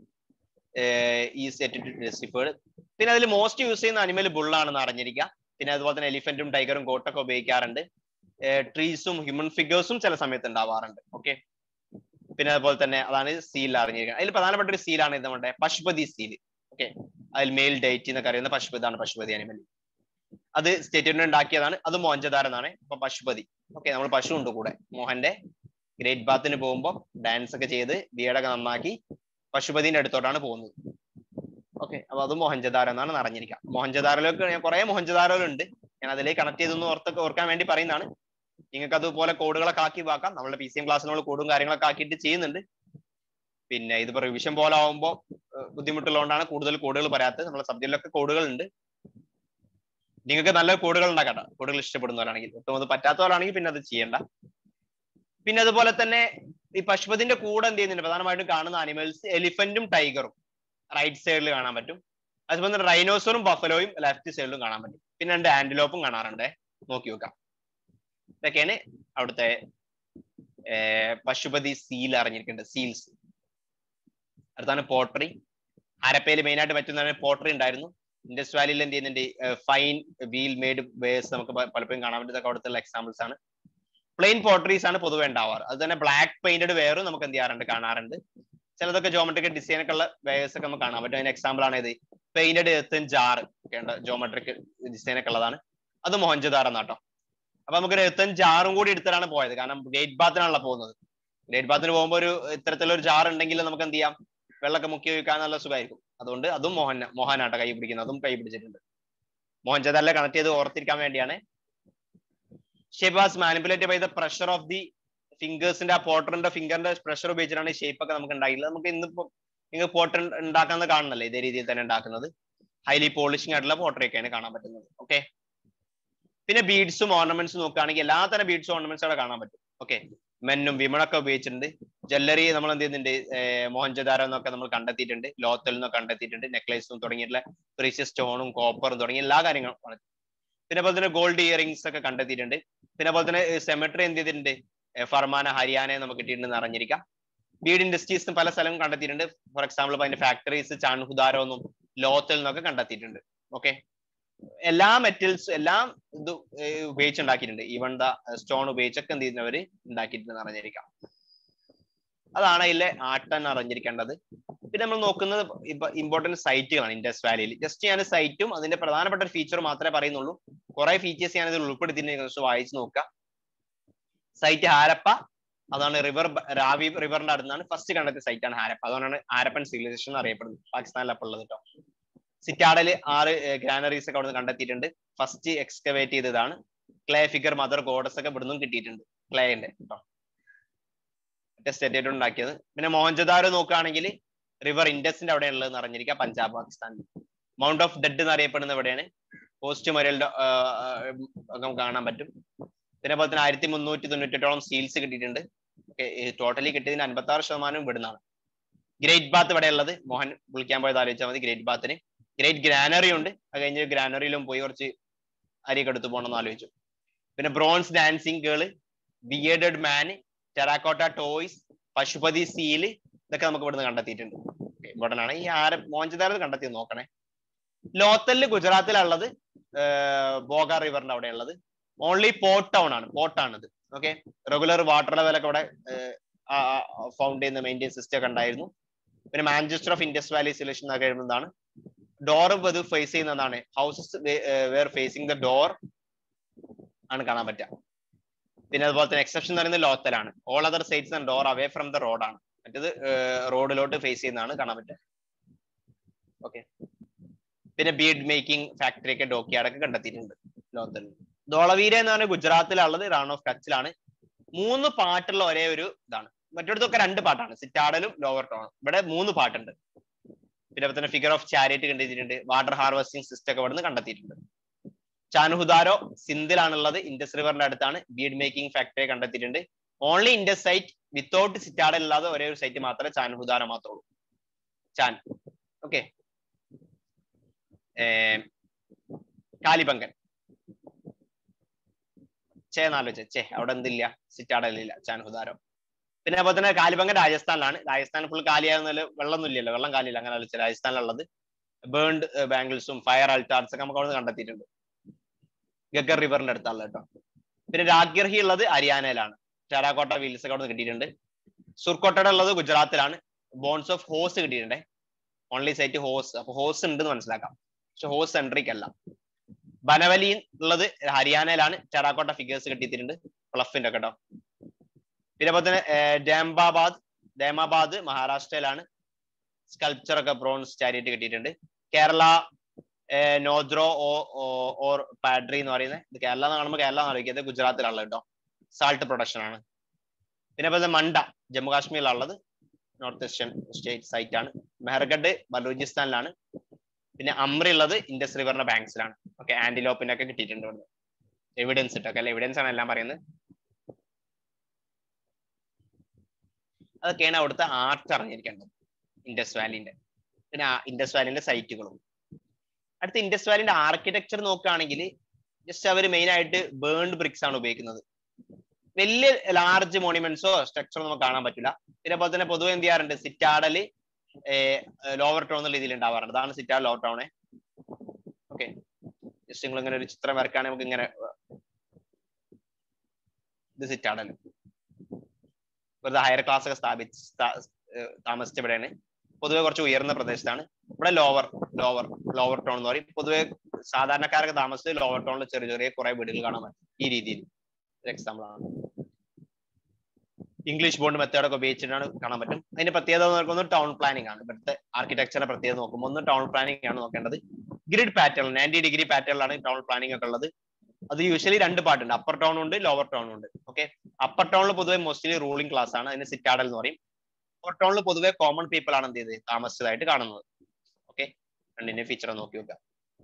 ഈ സെറ്റ് ഡിഫേർഡ് പിന്നെ അതിൽ മോസ്റ്റ് യൂസ് ചെയ്യുന്ന അനിമൽ ബുള്ളാണെന്ന് അറിഞ്ഞിരിക്കുക പിന്നെ അതുപോലെ തന്നെ എലിഫന്റും ടൈഗറും ഗോട്ടൊക്കെ ഉപയോഗിക്കാറുണ്ട് ട്രീസും ഹ്യൂമൻ ഫിഗേഴ്സും ചില സമയത്ത് ഉണ്ടാവാറുണ്ട് ഓക്കെ പിന്നെ അതുപോലെ തന്നെ അതാണ് സീൽ അറിഞ്ഞിരിക്കുന്നത് അതിൽ പ്രധാനപ്പെട്ട ഒരു സീലാണ് ഇത് നമ്മുടെ പശുപതി സീൽ ഓക്കെ അതിൽ മെയിൽ ഡേറ്റ് എന്നൊക്കെ അറിയുന്ന പശുപതാണ് പശുപതി അനിമൽ അത് സ്റ്റേറ്റ്മെന്റ് ഉണ്ടാക്കിയതാണ് അത് മോഹൻജദാർ എന്നാണ് അപ്പൊ പശുപതി ഓക്കെ നമ്മൾ പശു ഉണ്ട് കൂടെ മോഹന്റെ ഗ്രേറ്റ് ബാത്തിന് പോകുമ്പോൾ ഡാൻസ് ഒക്കെ ചെയ്ത് ബിയഡൊക്കെ നന്നാക്കി പശുപതിന്റെ അടുത്തോട്ടാണ് പോകുന്നത് ഓക്കെ അപ്പൊ അത് മോഹൻജദാരോ എന്നാണ് അറിഞ്ഞിരിക്കുക മോഹൻജദാരോക്ക് ഞാൻ കുറെ മോഹൻജദാരോലുണ്ട് ഞാൻ അതിലേക്ക് കണക്ട് ചെയ്തൊന്ന് ഓർത്തൊക്കെ ഓർക്കാൻ വേണ്ടി പറയുന്നതാണ് നിങ്ങൾക്ക് അതുപോലെ കോഡുകളൊക്കെ ആക്കി വാക്കാം നമ്മുടെ പി സി എം ക്ലാസ്സിനുള്ള കോഡും കാര്യങ്ങളൊക്കെ ആക്കിയിട്ട് ചെയ്യുന്നുണ്ട് പിന്നെ ഇതിപ്പോ റിവിഷൻ പോലെ ആവുമ്പോൾ ബുദ്ധിമുട്ടുള്ളതുകൊണ്ടാണ് കൂടുതൽ കോഡുകൾ പറയാത്തത് നമ്മുടെ സബ്ജക്റ്റിലൊക്കെ കോഡുകൾ ഉണ്ട് നിങ്ങൾക്ക് നല്ല കോഡുകൾ ഉണ്ടാക്കട്ടെ കോഡുകൾ ഇഷ്ടപ്പെടുന്നവരാണെങ്കിൽ ഒട്ടും അത് പറ്റാത്തവരാണെങ്കിൽ പിന്നെ അത് ചെയ്യണ്ട പിന്നെ അതുപോലെ തന്നെ ഈ പശുപതിന്റെ കൂടെ എന്ത് ചെയ്യുന്നുണ്ട് പ്രധാനമായിട്ടും കാണുന്ന അനിമൽസ് എലിഫന്റും ടൈഗറും റൈറ്റ് സൈഡിൽ കാണാൻ പറ്റും അതുപോലെ തന്നെ റൈനോസറും ബഫലോയും ലെഫ്റ്റ് സൈഡിലും കാണാൻ പറ്റും പിന്നെ രണ്ട് ആന്റിലോപ്പും കാണാറുണ്ട് നോക്കി വെക്കാം ഇതൊക്കെയാണ് അവിടുത്തെ പശുപതി സീൽ അറിഞ്ഞിരിക്കേണ്ടത് സീൽസ് അടുത്താണ് പോട്ടറി ഹരപ്പയിൽ മെയിൻ ആയിട്ട് പറ്റുന്നതാണ് പോട്ടറി ഉണ്ടായിരുന്നു ഇൻഡസ് വാലിയിൽ എന്ത് ചെയ്യുന്നുണ്ട് ഫൈൻ വീൽ മെയ്ഡ് വേസ് നമുക്ക് പലപ്പോഴും കാണാൻ പറ്റുന്ന അവിടുത്തെ എക്സാമ്പിൾസ് ആണ് പ്ലെയിൻ പോട്ടറീസ് ആണ് പൊതുവെ ഉണ്ടാവാറ് അത് തന്നെ ബ്ലാക്ക് പെയിന്റഡ് വെയറും നമുക്ക് എന്ത് ചെയ്യാറുണ്ട് കാണാറുണ്ട് ചിലതൊക്കെ ജോമെട്രിക് ഡിസൈൻ ഒക്കെ ഉള്ള വേഴ്സ് ഒക്കെ നമുക്ക് കാണാൻ പറ്റും അതിന് എക്സാമ്പിൾ ആണ് ഇത് പെയിന്റഡ് എർത്തൻ ജാർ ഒക്കെ ഉണ്ട് ജോമെട്രിക് ഡിസൈൻ ഒക്കെ ഉള്ളതാണ് അത് മോഹൻജദാർ എന്നാട്ടോ അപ്പൊ നമുക്ക് എർത്തൻ ജാറും കൂടി എടുത്തിട്ടാണ് പോയത് കാരണം ഗേറ്റ് ബാത്തിനാണല്ലോ പോകുന്നത് ഗേറ്റ് ബാത്തിന് പോകുമ്പോൾ ഒരു ഇത്തരത്തിലൊരു ജാർ ഉണ്ടെങ്കിൽ നമുക്ക് എന്ത് ചെയ്യാം വെള്ളമൊക്കെ മുക്കി വയ്ക്കാൻ നല്ല സുഖമായിരിക്കും അതുകൊണ്ട് അതും മോഹൻ മോഹനാട്ടോ കൈ പിടിക്കുന്നത് അതും കൈ പിടിച്ചിട്ടുണ്ട് മോഹൻജദാറിലെ കണക്ട് ചെയ്ത് ഓർത്തിരിക്കാൻ വേണ്ടിയാണ് shape was manipulate by the pressure of the ഫിംഗേഴ്സിന്റെ ആ പോട്ടറിന്റെ ഫിംഗറിന്റെ പ്രഷർ ഉപയോഗിച്ചിട്ടാണ് ഷേപ്പ് ഒക്കെ നമുക്ക് ഉണ്ടാക്കിയത് നമുക്ക് ഇന്നിപ്പോ നിങ്ങൾ പോട്ടർ ഉണ്ടാക്കുന്നത് കാണുന്നല്ലേ ഇതേ രീതിയിൽ തന്നെ ഉണ്ടാക്കുന്നത് ഹൈലി പോളിഷിംഗ് ആയിട്ടുള്ള പോട്ടറൊക്കെയാണ് കാണാൻ പറ്റുന്നത് ഓക്കെ പിന്നെ ബീഡ്സും ഓർണമെന്റ്സും നോക്കുകയാണെങ്കിൽ എല്ലാ തരം ബീഡ്സും ഓർണമെന്റ്സ് അവിടെ കാണാൻ പറ്റും ഓക്കെ മെന്നും വിമണൊക്കെ ഉപയോഗിച്ചിട്ടുണ്ട് ജ്വല്ലറി നമ്മൾ എന്ത് ചെയ്യുന്നുണ്ട് മോഹൻജദാരോ എന്നൊക്കെ നമ്മൾ കണ്ടെത്തിയിട്ടുണ്ട് ലോത്തൽ എന്നൊക്കെ കണ്ടെത്തിയിട്ടുണ്ട് നെക്ലേസും തുടങ്ങിയിട്ടുള്ള പ്രീഷ്യസ് സ്റ്റോണും കോപ്പറും തുടങ്ങിയ എല്ലാ കാര്യങ്ങളും പിന്നെ അതുപോലെ തന്നെ ഗോൾഡ് ഇയറിംഗ്സ് ഒക്കെ കണ്ടെത്തിയിട്ടുണ്ട് പിന്നെ അതുപോലെ തന്നെ സെമെട്രി എന്ത് ചെയ്തിട്ടുണ്ട് ഫർമാന ഹരിയാന നമുക്ക് കിട്ടിയിട്ടുണ്ടെന്ന് അറിഞ്ഞിരിക്കാം ബീഡ് ഇൻഡസ്ട്രീസ് പല സ്ഥലവും കണ്ടെത്തിയിട്ടുണ്ട് ഫോർ എക്സാമ്പിൾ അതിന്റെ ഫാക്ടറീസ് ചാൺഹുദാരോ എന്നും ലോത്തൽ എന്നൊക്കെ കണ്ടെത്തിയിട്ടുണ്ട് ഓക്കെ എല്ലാ മെറ്റൽസ് എല്ലാം ഇത് ഉപയോഗിച്ചുണ്ടാക്കിയിട്ടുണ്ട് ഈവൺ ദ സ്റ്റോൺ ഉപയോഗിച്ചൊക്കെ എന്ത് ചെയ്യുന്നവര് ഉണ്ടാക്കിയിട്ടുണ്ടെന്ന് അറിഞ്ഞിരിക്കാം അതാണ് അതിലെ ആട്ടൻ അറിഞ്ഞിരിക്കേണ്ടത് പിന്നെ നമ്മൾ നോക്കുന്നത് ഇപ്പൊ ഇമ്പോർട്ടന്റ് സൈറ്റുകളാണ് ഇൻഡസ് വാലിയിൽ ജസ്റ്റ് ഞാൻ സൈറ്റും അതിന്റെ പ്രധാനപ്പെട്ട ഒരു ഫീച്ചർ മാത്രമേ പറയുന്നുള്ളൂ കുറെ ഫീച്ചേഴ്സ് ഞാൻ ഇതിൽ ഉൾപ്പെടുത്തിയിട്ട് വായിച്ചു നോക്കുക സൈറ്റ് ഹാരപ്പ അതാണ് റിവർ രാവി റിവറിന്റെ അടുത്താണ് ഫസ്റ്റ് കണ്ടെത്തിയ സൈറ്റ് ആണ് ഹാരപ്പ അതുകൊണ്ടാണ് ഹാരപ്പൻ സിവിലൈസേഷൻ അറിയപ്പെടുന്നത് പാകിസ്ഥാനിൽ അപ്പോൾ ഉള്ളത് കേട്ടോ സിറ്റാഡല് ആറ് ഗ്രാനറീസ് ഒക്കെ അവിടുന്ന് കണ്ടെത്തിയിട്ടുണ്ട് ഫസ്റ്റ് എക്സ്കവേറ്റ് ചെയ്തതാണ് ക്ലേ ഫിഗർ മദർ ഗോഡസ് ഒക്കെ ഇവിടുന്നും കിട്ടിയിട്ടുണ്ട് ക്ലേന്റെ കേട്ടോ സ്റ്റേറ്റ് ഉണ്ടാക്കിയത് പിന്നെ മോഹൻജദാരോ നോക്കുകയാണെങ്കിൽ റിവർ ഇൻഡസിന്റെ അവിടെ ഉള്ളതെന്ന് അറിഞ്ഞിരിക്കുക പഞ്ചാബ് പാകിസ്ഥാനിൽ മൗണ്ട് ഓഫ് ഡെഡ് എന്ന് അറിയപ്പെടുന്ന എവിടെയാണ് പോസ്റ്റ് മൊരൽ നമുക്ക് കാണാൻ പറ്റും പിന്നെ അതുപോലെ തന്നെ ആയിരത്തി മുന്നൂറ്റി തൊണ്ണൂറ്റെട്ടോളം സീൽസ് കിട്ടിയിട്ടുണ്ട് ടോട്ടലി കിട്ടിയതിന് അൻപത്തി ആറ് ശതമാനം ഇവിടുന്നാണ് ഗ്രേറ്റ് ബാത്ത് ഇവിടെ ഉള്ളത് മോഹൻ വിളിക്കാൻ പോയത് ആലോചിച്ചാൽ മതി ഗ്രേറ്റ് ബാത്തിന് ഗ്രേറ്റ് ഗ്രാനറി ഉണ്ട് അത് കഴിഞ്ഞ് ഗ്രാനറിയിലും പോയി കുറച്ച് അരിയൊക്കെ എടുത്തു പോകണമെന്ന് ആലോചിച്ചു പിന്നെ bronze dancing girl bearded man terracotta toys Pashupati seal ഇതൊക്കെ നമുക്ക് ഇവിടുന്ന് കണ്ടെത്തിയിട്ടുണ്ട് ഇമ്പോർട്ടൻ്റ് ആണ് ഈ ആര മോഹൻജദാർ കണ്ടെത്തി നോക്കണേ ലോത്തലില് ഗുജറാത്തിലുള്ളത് ബോഗ റിവറിന്റെ അവിടെ ഉള്ളത് ഓൺലി പോർട്ട് ടൗൺ ആണ് പോർട്ടാണിത് ഓക്കെ റെഗുലർ വാട്ടർ ലെവലൊക്കെ അവിടെ ഫൗണ്ട് ചെയ്യുന്ന മെയിൻറ്റെയിൻ സിസ്റ്റം ഒക്കെ ഉണ്ടായിരുന്നു പിന്നെ മാഞ്ചസ്റ്റർ ഓഫ് ഇൻഡസ് വാലി സിലേഷൻ എന്നൊക്കെ എഴുതുന്നതാണ് ഡോർ ഇത് ഫേസ് ചെയ്യുന്നതാണ് houses where facing the door ആണ് കാണാൻ പറ്റുക പിന്നെ അതുപോലെ തന്നെ എക്സെപ്ഷൻ എന്ന് പറയുന്നത് ലോത്തലാണ് all other sites door away from the റോഡാണ് മറ്റത് റോഡിലോട്ട് ഫേസ് ചെയ്യുന്നതാണ് കാണാൻ പറ്റുക ഓക്കെ പിന്നെ ബീഡ് മേക്കിംഗ് ഫാക്ടറി ഒക്കെ ഡോക്കിയാർഡൊക്കെ കണ്ടെത്തിയിട്ടുണ്ട് ലോത്തലിൽ ധോളവീര എന്ന് പറഞ്ഞാൽ ഗുജറാത്തിലുള്ളത് റാൺ ഓഫ് കച്ചിലാണ് മൂന്ന് പാട്ടുള്ള ഒരേ ഒരു ഇതാണ് മറ്റിടത്തൊക്കെ രണ്ട് പാട്ടാണ് സിറ്റാഡലും ലോവർ ടോണും ഇവിടെ മൂന്ന് പാട്ടുണ്ട് പിന്നെ തന്നെ ഫിഗർ ഓഫ് ചാരിയറ്റ് കണ്ടെത്തിയിട്ടുണ്ട് വാട്ടർ ഹാർവെസ്റ്റിംഗ് സിസ്റ്റം ഒക്കെ ഇവിടുന്ന് കണ്ടെത്തിയിട്ടുണ്ട് ചാനുഹുദാരോ സിന്ധിലാണുള്ളത് ഇൻഡസ് റിവറിന്റെ അടുത്താണ് ബീഡ് മേക്കിംഗ് ഫാക്ടറി കണ്ടെത്തിയിട്ടുണ്ട് only Indus site without citadel അല്ലാതെ ഒരേ ഒരു സൈറ്റ് മാത്രമേ ചാനുഹുദാരോ മാത്രമേ ഉള്ളൂ ചാൻ ഓക്കെ കാലിബങ്കൻ ചേ എന്നാലോചിച്ച ചേ അവിടെ എന്തില്ല സിറ്റാഡലില്ല ചാൻഹുദാരോ പിന്നെ അതുപോലെ തന്നെ കാലിബംഗ രാജസ്ഥാനിലാണ് രാജസ്ഥാൻ ഫുൾ കാലിയാകുന്ന വെള്ളമൊന്നും ഇല്ലല്ലോ വെള്ളം കാലിയില്ല അങ്ങനെ കളിച്ച രാജസ്ഥാനിലുള്ളത് ബേൺഡ് ബാംഗിൾസും ഫയർ അൾട്ടാർട്സ് ഒക്കെ നമുക്ക് അവിടെ കണ്ടെത്തിയിട്ടുണ്ട് ഗഗർ റിവറിന്റെ അടുത്താണ് കേട്ടോ പിന്നെ രാഗ്യർഹി ഉള്ളത് ഹരിയാനയിലാണ് ടെറാക്കോട്ട വീൽസ് ഒക്കെ അവിടെ കിട്ടിയിട്ടുണ്ട് സുർക്കോട്ടയുടെ ഉള്ളത് ഗുജറാത്തിലാണ് ബോൺസ് ഓഫ് ഹോസ് കിട്ടിയിട്ടുണ്ട് ഓൺലി സൈറ്റ് ഹോസ് അപ്പൊ ഹോസ് ഉണ്ടെന്ന് മനസ്സിലാക്കാം പക്ഷെ ഹോസ് സെൻട്രിക് അല്ല ബനവലി ഉള്ളത് ഹരിയാനയിലാണ് ടെറാക്കോട്ട ഫിഗേഴ്സ് കിട്ടിയിട്ടുണ്ട് ഫ്ലഫിന്റെ കേട്ടോ പിന്നെ അതുപോലെ തന്നെ ഡാംബാബാദ് ഡാമാബാദ് മഹാരാഷ്ട്രയിലാണ് സ്കൾപ്ചർ ഒക്കെ ബ്രോൺസ് ചാരിറ്റി കിട്ടിയിട്ടുണ്ട് കേരള നോദ്രോ ഓർ പാഡ്രി എന്ന് പറയുന്നത് ഇത് കേരള എന്ന് കാണുമ്പോൾ കേരള എന്ന് അറിയിക്കുന്നത് ഗുജറാത്തിലുള്ള കേട്ടോ സാൾട്ട് പ്രൊഡക്ഷൻ ആണ് പിന്നെ അതുപോലെ മണ്ട ജമ്മു കാശ്മീരിലുള്ളത് നോർത്ത് ഈസ്റ്റേൺ സ്റ്റേറ്റ് സൈറ്റ് ആണ് മെഹർഗഡ് ബലൂചിസ്ഥാനിലാണ് പിന്നെ അമ്രി ഉള്ളത് ഇൻഡസ് റിവറിന്റെ ബാങ്ക്സിലാണ് ഓക്കെ ആന്റിലോപ്പിന്റെ ഒക്കെ കിട്ടിയിട്ടുണ്ട് ഇവിടെ എവിഡൻസ് ഇട്ടൊക്കെ അല്ലെ എവിഡൻസ് ആണ് എല്ലാം പറയുന്നത് അതൊക്കെയാണ് അവിടുത്തെ ആർട്ട് അറിഞ്ഞിരിക്കേണ്ടത് ഇൻഡസ് വാലിന്റെ പിന്നെ ഇൻഡസ് വാലിന്റെ സൈറ്റുകളും അടുത്ത ഇൻഡസ് വാലിന്റെ ആർക്കിടെക്ചർ നോക്കുകയാണെങ്കിൽ ജസ്റ്റ് അവർ മെയിൻ ആയിട്ട് ബേൺഡ് ബ്രിക്സ് ആണ് ഉപയോഗിക്കുന്നത് വലിയ ലാർജ് മോണിമെന്റ്സോ സ്ട്രക്ചറോ നമുക്ക് കാണാൻ പറ്റില്ല പിന്നെ അതുപോലെ തന്നെ പൊതുവെ എന്ത് ചെയ്യാറുണ്ട് സിറ്റാഡല് ലോവർ ടൗൺ എന്നുള്ള രീതിയിൽ ഉണ്ടാവാറുണ്ട് അതാണ് സിറ്റാഡ് ലോവർ ടൗണെ ഓക്കെ ജസ്റ്റ് നിങ്ങൾ ഇങ്ങനെ ഒരു ചിത്രം വരക്കുകയാണെങ്കിൽ നമുക്ക് ഇങ്ങനെ ഇത് സിറ്റാഡൽ വെറുതെ ഹയർ ക്ലാസ് ഒക്കെ സ്ഥാപിച്ച് താമസിച്ച ഇവിടെയാണ് പൊതുവെ കുറച്ച് ഉയർന്ന പ്രദേശത്താണ് ഇവിടെ ലോവർ ലോവർ ലോവർ ടൗൺ എന്ന് പറയും പൊതുവെ സാധാരണക്കാരൊക്കെ താമസിച്ച് ലോവർ ടൗണിൽ ചെറിയ ചെറിയ കുറെ വീടുകൾ കാണാൻ പറ്റും ഈ രീതിയിൽ എക്സാമ്പിൾ ആണ് ഇംഗ്ലീഷ് ബോണ്ട് മെത്തേഡ് ഒക്കെ ഉപയോഗിച്ചിട്ടാണ് കാണാൻ പറ്റും അതിന്റെ പ്രത്യേകത നോക്കുന്നത് ടൗൺ പ്ലാനിംഗ് ആണ് ഇവിടുത്തെ ആർക്കിടെക്ചറിന്റെ പ്രത്യേകത നോക്കുമ്പോൾ ഒന്ന് ടൗൺ പ്ലാനിംഗ് ആണ് നോക്കേണ്ടത് ഗ്രിഡ് പാറ്റേൺ നയൻറ്റി ഡിഗ്രി പാറ്റേണിലാണ് ടൗൺ പ്ലാനിംഗ് ഒക്കെ ഉള്ളത് അത് യൂഷ്വലി രണ്ട് പാർട്ടുണ്ട് അപ്പർ ടൗൺ ഉണ്ട് ലോവർ ടൗൺ ഉണ്ട് ഓക്കെ അപ്പർ ടൗണിൽ പൊതുവെ മോസ്റ്റ്ലി റൂളിംഗ് ക്ലാസ് ആണ് അതിന് സിറ്റാഡൽ എന്ന് പറയും ലോവർ ടൗണിൽ പൊതുവെ കോമൺ പീപ്പിൾ ആണ് എന്ത് ചെയ്ത് താമസിച്ചതായിട്ട് കാണുന്നത് ഓക്കെ രണ്ടിന്റെ ഫീച്ചർ നോക്കി വെക്കാം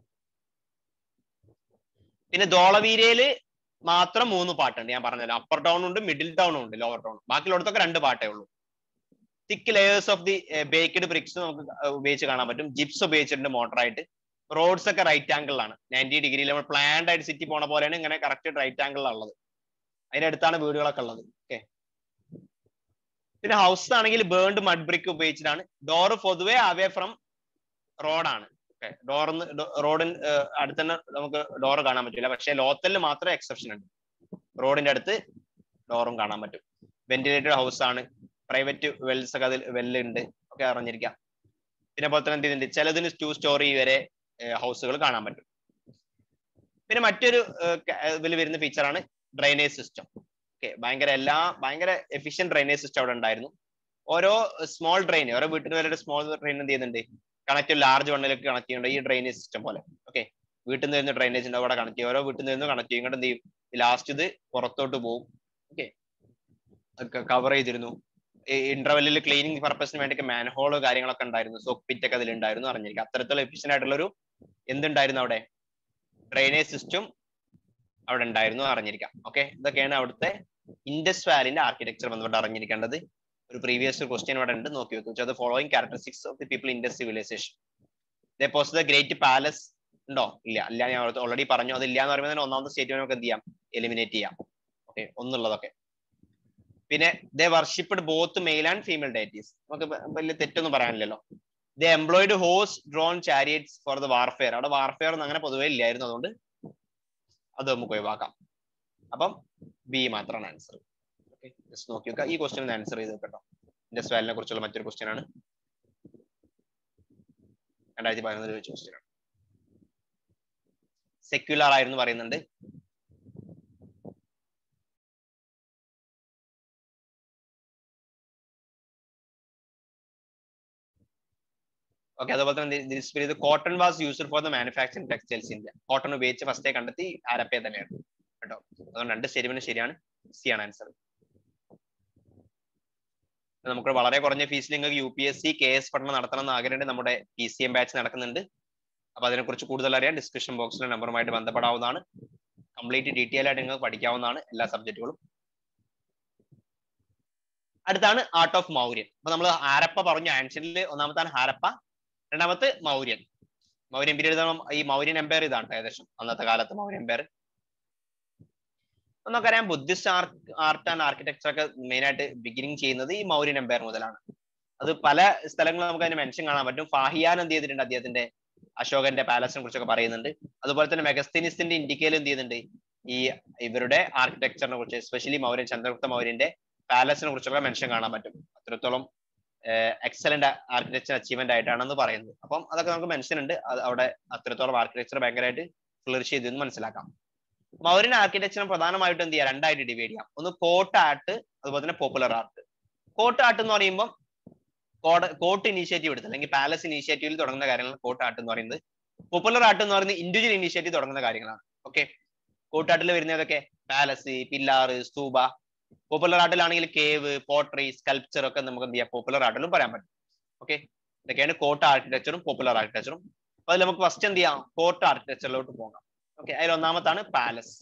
പിന്നെ ധോളവീരയില് മാത്രം മൂന്ന് പാട്ടുണ്ട് ഞാൻ പറഞ്ഞല്ലോ അപ്പർ ടൗൺ ഉണ്ട് മിഡിൽ ടൗൺ ഉണ്ട് ലോവർ ടൗൺ ബാക്കിയുള്ളടത്തൊക്കെ രണ്ട് പാട്ടേ ഉള്ളൂ thick layers of the baked bricks നമുക്ക് ഉപയോഗിച്ച് കാണാൻ പറ്റും ജിപ്സ് ഉപയോഗിച്ചിട്ടുണ്ട് മോട്ടറായിട്ട് റോഡ്സ് ഒക്കെ റൈറ്റ് ആംഗിളിലാണ് നയൻറ്റി ഡിഗ്രിയിൽ നമ്മൾ പ്ലാൻഡ് ആയിട്ട് സിറ്റി പോണ പോലെയാണ് ഇങ്ങനെ കറക്റ്റ് റൈറ്റ് ആംഗിളിലാണ് ഉള്ളത് അതിന്റെ അടുത്താണ് വീടുകളൊക്കെ ഉള്ളത് ഓക്കെ പിന്നെ ഹൗസ് ആണെങ്കിൽ ബേൺഡ് മഡ് ബ്രിക്ക് ഉപയോഗിച്ചിട്ടാണ് ഡോറ് പൊതുവേ അവേ ഫ്രം റോഡാണ് ഓക്കെ ഡോറിന്ന് റോഡിന് അടുത്ത് തന്നെ നമുക്ക് ഡോറ് കാണാൻ പറ്റില്ല പക്ഷെ ലോത്തലിൽ മാത്രമേ എക്സെപ്ഷൻ ഉണ്ട് റോഡിന്റെ അടുത്ത് ഡോറും കാണാൻ പറ്റും വെന്റിലേറ്റഡ് ഹൗസ് ആണ് പ്രൈവറ്റ് വെൽസ് ഒക്കെ അതിൽ വെല്ലുണ്ട് ഒക്കെ അറിഞ്ഞിരിക്കാം പിന്നെ പോലെ തന്നെ എന്ത് ചെയ്യുന്നുണ്ട് ചിലതിന് ടു സ്റ്റോറി വരെ ഹൗസുകൾ കാണാൻ പറ്റും പിന്നെ മറ്റൊരു ഇതിൽ വരുന്ന ഫീച്ചറാണ് ഡ്രൈനേജ് സിസ്റ്റം ഓക്കെ ഭയങ്കര എല്ലാ ഭയങ്കര എഫിഷ്യന്റ് ഡ്രൈനേജ് സിസ്റ്റം അവിടെ ഉണ്ടായിരുന്നു ഓരോ സ്മോൾ ഡ്രെയിൻ ഓരോ വീട്ടിൽ വരെ സ്മോൾ ഡ്രെയിൻ എന്ത് ചെയ്യുന്നുണ്ട് കണക്ട് ലാർജ് വണ്ണിലേക്ക് കണക്ട് ചെയ്യുന്നുണ്ട് ഈ ഡ്രൈനേജ് സിസ്റ്റം പോലെ ഓക്കെ വീട്ടിൽ നിന്ന് വരുന്ന ഡ്രൈനേജ് ഉണ്ട് അവിടെ കണക്ട് ചെയ്യും ഓരോ വീട്ടിൽ നിന്ന് കണക്ട് ചെയ്യും ഇങ്ങോട്ട് എന്ത് ചെയ്യും ലാസ്റ്റ് ഇത് പുറത്തോട്ട് പോകും ഓക്കെ കവർ ചെയ്തിരുന്നു ഇന്റർവെല്ലിൽ ക്ലീനിങ് പർപ്പസിന് വേണ്ടി മാൻഹോള് കാര്യങ്ങളൊക്കെ ഉണ്ടായിരുന്നു സോക്ക് പിറ്റ് ഒക്കെ അതിലുണ്ടായിരുന്നു അറിഞ്ഞിരിക്കും അത്തരത്തിലുള്ള എഫിഷ്യന്റ് ആയിട്ടുള്ള ഒരു എന്തുണ്ടായിരുന്നു അവിടെ ഡ്രൈനേജ് സിസ്റ്റം അവിടെ ഉണ്ടായിരുന്നു അറിഞ്ഞിരിക്കാം ഓക്കെ ഇതൊക്കെയാണ് അവിടുത്തെ ഇൻഡസ് വാലിന്റെ ആർക്കിടെക്ചർ ബന്ധപ്പെട്ട് അറിഞ്ഞിരിക്കേണ്ടത് ഒരു പ്രീവിയസ് ക്വസ്റ്റ്യൻ ഇവിടെ ഉണ്ട് നോക്കി വെക്കും അത് following characteristics of the people Indus civilisation they possess the great palace ഉണ്ടോ ഇല്ല ഇല്ല ഞാൻ ഓൾറെഡി പറഞ്ഞു അത് ഇല്ല എന്ന് പറയുമ്പോൾ ഒന്നാമത്തെ സ്റ്റേറ്റ്മെന്റ് നമുക്ക് എന്ത് ചെയ്യാം എലിമിനേറ്റ് ചെയ്യാം ഓക്കെ ഒന്നുള്ളതൊക്കെ പിന്നെ they worshipped both male and female deities നമുക്ക് വലിയ തെറ്റൊന്നും പറയാനില്ലല്ലോ they employed horse drawn chariots for the warfare അവിടെ വാർഫെയർ ഒന്നും അങ്ങനെ പൊതുവേ ഇല്ലായിരുന്നു അതുകൊണ്ട് അത് നമുക്ക് ഒഴിവാക്കാം അപ്പം ബി മാത്രമാണ് ആൻസർ ഓക്കെ ജസ്റ്റ് നോക്കി വെക്കുക ഈ ക്വസ്റ്റ്യൻ ആൻസർ ചെയ്ത് കേട്ടോ ഇൻഡസ് വാലിനെ കുറിച്ചുള്ള മറ്റൊരു ക്വസ്റ്റ്യൻ ആണ് രണ്ടായിരത്തി പതിനൊന്നിൽ വെച്ച ക്വസ്റ്റ്യൻ ആണ് സെക്യുലർ ആയിരുന്നു പറയുന്നുണ്ട് ഓക്കെ അതുപോലെ തന്നെ cotton was used for the manufacturing textiles India cotton ഉപയോഗിച്ച് ഫസ്റ്റേ കണ്ടെത്തി ആരപ്പയെ തന്നെയാണ് കേട്ടോ അതുകൊണ്ട് രണ്ട് സ്റ്റേറ്റ്മെന്റ് ശരിയാണ് സി ആണ് ആൻസർ നമുക്ക് വളരെ കുറഞ്ഞ ഫീസിൽ നിങ്ങൾക്ക് U P S C K S പഠനം നടത്തണം എന്ന് ആഗ്രഹമുണ്ട് നമ്മുടെ പി സി എം ബാച്ച് നടക്കുന്നുണ്ട് അപ്പൊ അതിനെക്കുറിച്ച് കൂടുതൽ അറിയാൻ ഡിസ്ക്രിപ്ഷൻ ബോക്സിലെ നമ്പറുമായിട്ട് ബന്ധപ്പെടാവുന്നതാണ് കംപ്ലീറ്റ് ഡീറ്റെയിൽ ആയിട്ട് നിങ്ങൾക്ക് പഠിക്കാവുന്നതാണ് എല്ലാ സബ്ജക്റ്റുകളും അടുത്താണ് ആർട്ട് ഓഫ് മൗര്യൻ അപ്പൊ നമ്മൾ ഹാരപ്പ പറഞ്ഞു ആൻഷ്യനിൽ ഒന്നാമത്താണ് ഹാരപ്പ രണ്ടാമത്തെ മൗര്യൻ മൗര്യൻ പീരീഡ് ഈ മൗര്യൻ എംപയർ ഇതാണ് ഏകദേശം അന്നത്തെ കാലത്ത് മൗര്യൻ എംപയർ നമുക്കറിയാം ബുദ്ധിസ്റ്റ് ആർട്ട് ആൻഡ് ആർക്കിടെക്ചർ ഒക്കെ മെയിൻ ആയിട്ട് ബിഗിനിങ് ചെയ്യുന്നത് ഈ മൗര്യൻ എംപയർ മുതലാണ് അത് പല സ്ഥലങ്ങളും നമുക്ക് അതിന് മെൻഷൻ കാണാൻ പറ്റും ഫാഹിയാൻ എന്ത് ചെയ്തിട്ടുണ്ട് അദ്ദേഹത്തിന്റെ അശോകന്റെ പാലസിനെ കുറിച്ചൊക്കെ പറയുന്നുണ്ട് അതുപോലെ തന്നെ മെഗസ്തീനിസ്റ്റിന്റെ ഇന്ത്യക്കയിൽ എന്ത് ചെയ്യുന്നുണ്ട് ഈ ഇവരുടെ ആർക്കിടെക്ചറിനെ കുറിച്ച് എസ്പെഷ്യലി മൗര്യൻ ചന്ദ്രഗുപ്ത മൗര്യന്റെ പാലസിനെ കുറിച്ചൊക്കെ മെൻഷൻ കാണാൻ പറ്റും അത്രത്തോളം എക്സലന്റ് ആർക്കിടെക്ചർ അച്ചീവ്മെന്റ് ആയിട്ടാണെന്ന് പറയുന്നത് അപ്പം അതൊക്കെ നമുക്ക് മെൻഷൻ ഉണ്ട് അത് അവിടെ അത്രത്തോളം ആർക്കിടെക്ചർ ഭയങ്കരമായിട്ട് ഫ്ലറിഷ് ചെയ്തു എന്ന് മനസ്സിലാക്കാം മൗര്യൻ ആർക്കിടെക്ചർ പ്രധാനമായിട്ടും എന്ത് ചെയ്യാം രണ്ടായിട്ട് ഡിവൈഡ് ചെയ്യാം ഒന്ന് കോട്ട് ആർട്ട് അതുപോലെ തന്നെ പോപ്പുലർ ആർട്ട് കോട്ട് ആർട്ട് എന്ന് പറയുമ്പോൾ കോഡ് കോട്ട് ഇനീഷ്യേറ്റീവ് എടുത്ത് അല്ലെങ്കിൽ പാലസ് ഇനീഷ്യേറ്റീവിൽ തുടങ്ങുന്ന കാര്യങ്ങളാണ് കോട്ട് ആർട്ട് എന്ന് പറയുന്നത് പോപ്പുലർ ആർട്ട് എന്ന് പറയുന്നത് ഇൻഡിവിജ്വൽ ഇനീഷ്യേറ്റീവ് തുടങ്ങുന്ന കാര്യങ്ങളാണ് ഓക്കെ കോട്ടാട്ടിൽ വരുന്നതൊക്കെ പാലസ് പില്ലാറ് സ്തൂബ പോപ്പുലർ ആർട്ടിലാണെങ്കിൽ കേവ് പോട്രി സ്കൾപ്ചർ ഒക്കെ നമുക്ക് എന്ത് ചെയ്യാം പോപ്പുലർ ആർട്ടിലും പറയാൻ പറ്റും ഓക്കെ ഇതൊക്കെയാണ് കോട്ട ആർക്കിടെക്ചറും പോപ്പുലർ ആർക്കിടെക്ചറും അപ്പൊ അതിൽ നമുക്ക് ഫസ്റ്റ് എന്ത് ചെയ്യാം കോട്ട ആർക്കിടെക്ചറിലോട്ട് പോകാം ഓക്കെ അതിൽ ഒന്നാമത്താണ് പാലസ്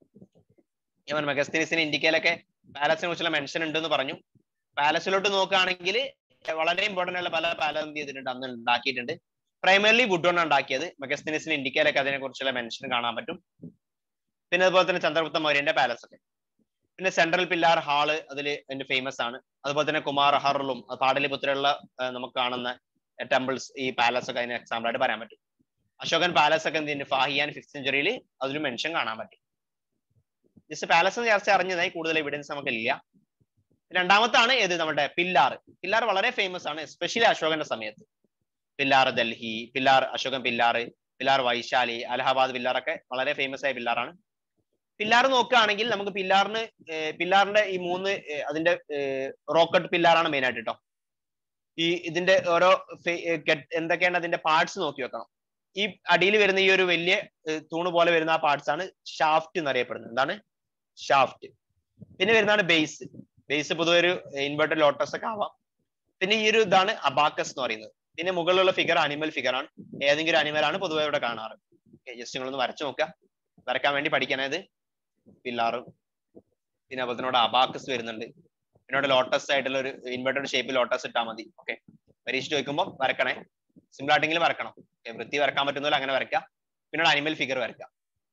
ഞാൻ മെഗസ്തീനിസിന് ഇന്ത്യയിലൊക്കെ പാലസിനെ കുറിച്ചുള്ള മെൻഷൻ ഉണ്ടെന്ന് പറഞ്ഞു പാലസിലോട്ട് നോക്കുകയാണെങ്കിൽ വളരെ ഇമ്പോർട്ടന്റ് ആയുള്ള പല പാലം എന്ത് ചെയ്തിട്ടുണ്ട് അന്ന് ഉണ്ടാക്കിയിട്ടുണ്ട് പ്രൈമറിലി വുഡ് കൊണ്ട് ഉണ്ടാക്കിയത് മെഗസ്തീനിസിന് ഇന്ത്യയിലൊക്കെ അതിനെ കുറിച്ചുള്ള മെൻഷൻ കാണാൻ പറ്റും പിന്നെ അതുപോലെ തന്നെ ചന്ദ്രഗുപ്ത മൗര്യന്റെ പാലസ് ഒക്കെ പിന്നെ സെൻട്രൽ പില്ലാർ ഹാള് അതിൽ അതിന്റെ ഫേമസ് ആണ് അതുപോലെ തന്നെ കുമാർ ഹറിലും പാടലിപുത്രയുള്ള നമുക്ക് കാണുന്ന ടെമ്പിൾസ് ഈ പാലസ് ഒക്കെ അതിന് എക്സാമ്പിൾ ആയിട്ട് പറയാൻ പറ്റും അശോകൻ പാലസ് ഒക്കെ എന്ത് ചെയ്യുന്നു ഫാഹിയാൻ ഫിഫ്ത് സെഞ്ചുറിയിൽ അതിലും മെൻഷൻ കാണാൻ പറ്റും ജസ്റ്റ് പാലസ് ചർച്ച അറിഞ്ഞതായി കൂടുതൽ എവിഡൻസ് നമുക്കില്ല രണ്ടാമത്താണ് ഏത് നമ്മുടെ പില്ലാർ പില്ലാർ വളരെ ഫേമസ് ആണ് എസ്പെഷ്യലി അശോകന്റെ സമയത്ത് pillar Delhi pillar Ashokan pillar pillar Vaishali Allahabad pillar ഒക്കെ വളരെ ഫേമസ് ആയ പില്ലാറാണ് പില്ലാർ നോക്കുകയാണെങ്കിൽ നമുക്ക് പില്ലാറിന് പില്ലാറിന്റെ ഈ മൂന്ന് അതിന്റെ റോക്കറ്റ് പില്ലാറാണ് മെയിൻ ആയിട്ട് കേട്ടോ ഈ ഇതിന്റെ ഓരോ എന്തൊക്കെയാണ് അതിന്റെ പാർട്സ് നോക്കി വെക്കണം ഈ അടിയിൽ വരുന്ന ഈ ഒരു വലിയ തൂണ് പോലെ വരുന്ന ആ പാർട്സ് ആണ് ഷാഫ്റ്റ് എന്നറിയപ്പെടുന്നത് എന്താണ് ഷാഫ്റ്റ് പിന്നെ വരുന്നതാണ് ബേസ് ബേസ് പൊതുവെ ഒരു ഇൻവേർട്ടഡ് ലോട്ടസ് ഒക്കെ ആവാം പിന്നെ ഈ ഒരു ഇതാണ് അബാക്കസ് എന്ന് പറയുന്നത് പിന്നെ മുകളിലുള്ള ഫിഗർ അനിമൽ ഫിഗർ ആണ് ഏതെങ്കിലും അനിമൽ ആണ് പൊതുവെ ഇവിടെ കാണാറ് ജസ്റ്റ് നിങ്ങളൊന്ന് വരച്ചു നോക്കുക വരക്കാൻ വേണ്ടി പഠിക്കാനത് പില്ലാറും പിന്നെ അതുപോലെ തന്നെ അബാക്കസ് വരുന്നുണ്ട് പിന്നെ ഇവിടെ ലോട്ടസ് ആയിട്ടുള്ള ഒരു ഇൻവേർട്ടഡ് ഷേപ്പിൽ ലോട്ടസ് ഇട്ടാൽ മതി ഓക്കെ പരീക്ഷ ചോദിക്കുമ്പോൾ വരക്കണേ സിമ്പിൾ ആയിട്ടെങ്കിലും വരക്കണം ഓക്കെ വൃത്തി വരക്കാൻ പറ്റുന്നില്ല അങ്ങനെ വരക്കാം പിന്നെ അനിമൽ ഫിഗർ വരക്കാം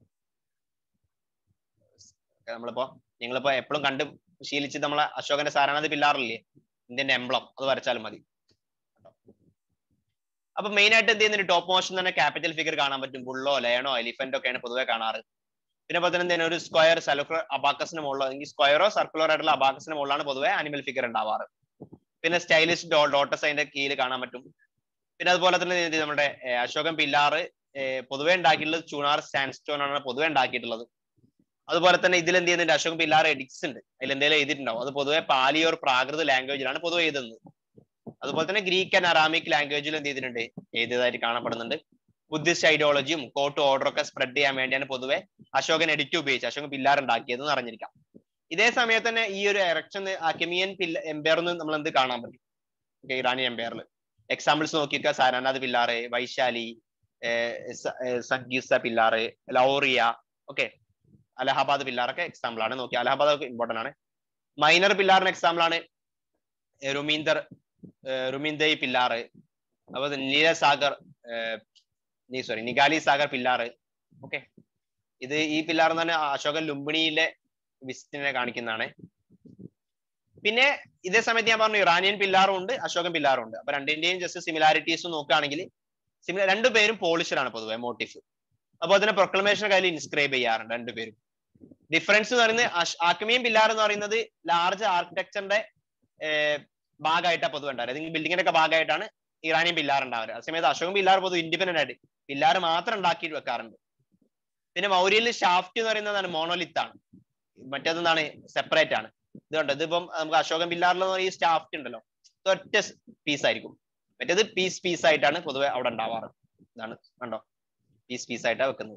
നമ്മളിപ്പോ നിങ്ങളിപ്പോ എപ്പോഴും കണ്ട് ശീലിച്ച് നമ്മളെ അശോകന്റെ സാരാനാഥ് പില്ലാറില്ലേ ഇന്ത്യന്റെ എംബ്ലം അത് വരച്ചാലും മതി അപ്പൊ മെയിൻ ആയിട്ട് എന്ത് ചെയ്യുന്നുണ്ട് ടോപ്പ് മോഷൻ തന്നെ ക്യാപിറ്റൽ ഫിഗർ കാണാൻ പറ്റും ബുള്ളോ ലയണോ എലിഫന്റോ ഒക്കെയാണ് പൊതുവെ കാണാറ് പിന്നെ അതുപോലെ തന്നെ ഒരു സ്ക്വയർ സലുക്ര അബാക്കസിന് മുകളിലോ അല്ലെങ്കിൽ സ്ക്വയറോ സർക്കുലർ ആയിട്ടുള്ള അബാക്കസിന് മുകളിലാണ് പൊതുവെ അനിമൽ ഫിഗർ ഉണ്ടാവാറ് പിന്നെ സ്റ്റൈലിഷ് ഡോട്ടസ് അതിന്റെ കീഴിൽ കാണാൻ പറ്റും പിന്നെ അതുപോലെ തന്നെ നമ്മുടെ അശോകൻ പില്ലാറ് പൊതുവെ ഉണ്ടാക്കിയിട്ടുള്ളത് ചൂണാർ സാൻഡ്സ്റ്റോൺ ആണ് പൊതുവെ ഉണ്ടാക്കിയിട്ടുള്ളത് അതുപോലെ തന്നെ ഇതിൽ എന്ത് ചെയ്യുന്നുണ്ട് അശോകൻ പില്ലാർ എഡിക്സ് ഉണ്ട് അതിൽ എന്തെങ്കിലും എഴുതിയിട്ടുണ്ടാവും അത് പൊതുവെ പാലിയോർ പ്രാകൃത ലാംഗ്വേജിലാണ് പൊതുവെ എഴുതുന്നത് അതുപോലെ തന്നെ ഗ്രീക്ക് ആൻഡ് അറാമിക് ലാംഗ്വേജിൽ എന്ത് ചെയ്തിട്ടുണ്ട് എഴുതിയതായിട്ട് കാണപ്പെടുന്നുണ്ട് ബുദ്ധിസ്റ്റ് ഐഡിയോളജിയും കോർട്ട് ഓർഡർ ഒക്കെ സ്പ്രെഡ് ചെയ്യാൻ വേണ്ടിയാണ് പൊതുവെ അശോകൻ എഡിറ്റ് ഉപയോഗിച്ച് അശോകൻ പില്ലാർ ഉണ്ടാക്കിയതെന്ന് അറിഞ്ഞിരിക്കാം ഇതേ സമയത്ത് തന്നെ ഈ ഒരു എറക്ഷൻ അക്കമിയൻ പില്ല എംപയർന്ന് നമ്മൾ എന്ത് കാണാൻ പറ്റും ഓക്കെ ഇറാനി എംപയറിൽ എക്സാമ്പിൾസ് നോക്കിയൊക്കെ Sarnath pillar Vaishali Sankisa pillar Lauriya okay Allahabad പില്ലാറൊക്കെ എക്സാമ്പിൾ ആണ് നോക്കി അലഹബാദ് ഇമ്പോർട്ടന്റ് ആണ് മൈനർ പില്ലാറിന് എക്സാമ്പിൾ ആണ് റുമീന്ദർ റുമീന്ദയ് പില്ലാറ് അതുപോലെ Nilasagar sorry Nigali Sagar pillar okay ഇത് ഈ പില്ലാർ എന്ന് പറഞ്ഞാൽ അശോകൻ ലുംബിണിയിലെ വിസിറ്റിനെ കാണിക്കുന്നതാണ് പിന്നെ ഇതേ സമയത്ത് ഞാൻ പറഞ്ഞു ഇറാനിയൻ പില്ലാറും ഉണ്ട് അശോകൻ പില്ലാറും ഉണ്ട് അപ്പൊ രണ്ടിന്റെയും ജസ്റ്റ് സിമിലാരിറ്റീസ് നോക്കുകയാണെങ്കിൽ സിമിലർ രണ്ടുപേരും പോളിഷറാണ് പൊതുവെ മോട്ടീഫ് അപ്പോൾ തന്നെ പ്രൊക്ലമേഷൻ കയ്യിൽ ഇൻസ്ക്രൈബ് ചെയ്യാറുണ്ട് രണ്ടുപേരും ഡിഫറൻസ് എന്ന് പറയുന്നത് ആക്മിയും പില്ലാർ എന്ന് പറയുന്നത് ലാർജ് ആർക്കിടെക്ചറിന്റെ ഭാഗമായിട്ടാണ് പൊതുവെ ഉണ്ടാവുക അല്ലെങ്കിൽ ബിൽഡിങ്ങിന്റെ ഒക്കെ ഭാഗമായിട്ടാണ് ഇറാനിയൻ പില്ലാർ ഉണ്ടാവുക അതേസമയത്ത് അശോകൻ പില്ലാർ പൊതുവെ ഇൻഡിപെൻഡന്റ് ആയിട്ട് പില്ലാർ മാത്രം ഉണ്ടാക്കി വെക്കാറുണ്ട് പിന്നെ മൗര്യയിൽ ഷാഫ്റ്റ് എന്ന് പറയുന്നതാണ് മോണോലിത്ത് ആണ് മറ്റേതെന്താണ് സെപ്പറേറ്റ് ആണ് ഇതുണ്ട് ഇതിപ്പം നമുക്ക് അശോകൻ പില്ലാറിൽ ഈ സ്റ്റാഫ്റ്റ് ഉണ്ടല്ലോ ഇത് ഒറ്റ പീസ് ആയിരിക്കും മറ്റേത് പീസ് പീസ് ആയിട്ടാണ് പൊതുവെ അവിടെ ഉണ്ടാവാറ് ഇതാണ് കണ്ടോ പീസ് പീസ് ആയിട്ടാണ് വെക്കുന്നത്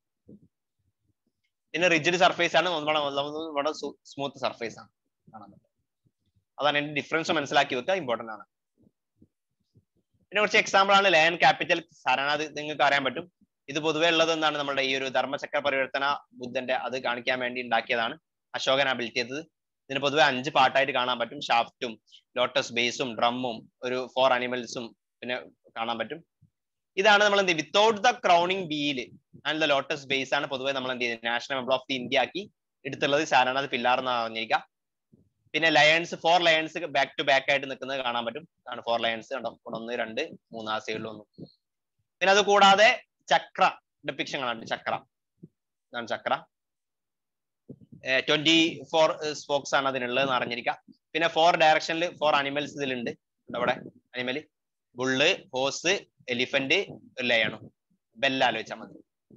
പിന്നെ റിജിഡ് സർഫേസ് ആണ് നമ്മുടെ സ്മൂത്ത് സർഫേസ് ആണ് കാണാൻ പറ്റും അതാണ് എന്റെ ഡിഫറൻസ് മനസ്സിലാക്കി വെക്കുക ഇമ്പോർട്ടന്റ് ആണ് പിന്നെ കുറച്ച് എക്സാമ്പിൾ ആണ് ലയൺ ക്യാപിറ്റൽ സാരാനാഥ് നിങ്ങൾക്ക് അറിയാൻ പറ്റും ഇത് പൊതുവെ ഉള്ളത് എന്താണ് നമ്മുടെ ഈ ഒരു ധർമ്മചക്ര പരിവർത്തന ബുദ്ധന്റെ അത് കാണിക്കാൻ വേണ്ടി ഉണ്ടാക്കിയതാണ് അശോകന ബിൽറ്റ് ചെയ്തത് ഇതിന് പൊതുവെ അഞ്ച് പാർട്ടായിട്ട് കാണാൻ പറ്റും ഷാഫ്റ്റും ലോട്ടസ് ബേസും ഡ്രമ്മും ഒരു ഫോർ അനിമൽസും പിന്നെ കാണാൻ പറ്റും ഇതാണ് നമ്മൾ എന്ത് without the crowning bell and the lotus base ആണ് പൊതുവെ നമ്മൾ എന്ത് ചെയ്യുന്നത് national emblem of the India ആക്കി എടുത്തുള്ളത് സാധാരണ അത് പില്ലാർ എന്ന് പറഞ്ഞിരിക്കാം പിന്നെ lions four lions back to back ആയിട്ട് നിൽക്കുന്നത് കാണാൻ പറ്റും ആണ് ഫോർ ലയൺസ് കണ്ടോ ഒന്ന് രണ്ട് മൂന്ന് ആ സൈഡിൽ ഒന്ന് പിന്നെ അത് കൂടാതെ ചക്ര ഡെപ്പിക്ഷൻ കാണാൻ ചക്ര ഇതാണ് ചക്ര ട്വന്റി ഫോർ സ്പോക്സ് ആണ് അതിനുള്ളത് അറിഞ്ഞിരിക്കാം പിന്നെ ഫോർ ഡയറക്ഷനിൽ ഫോർ അനിമൽസ് ഇതിലുണ്ട് അവിടെ അനിമല് ബുള്ള് ഹോസ് എലിഫന്റ് ലയണും ബെല്ല ആലോചിച്ചാൽ മതി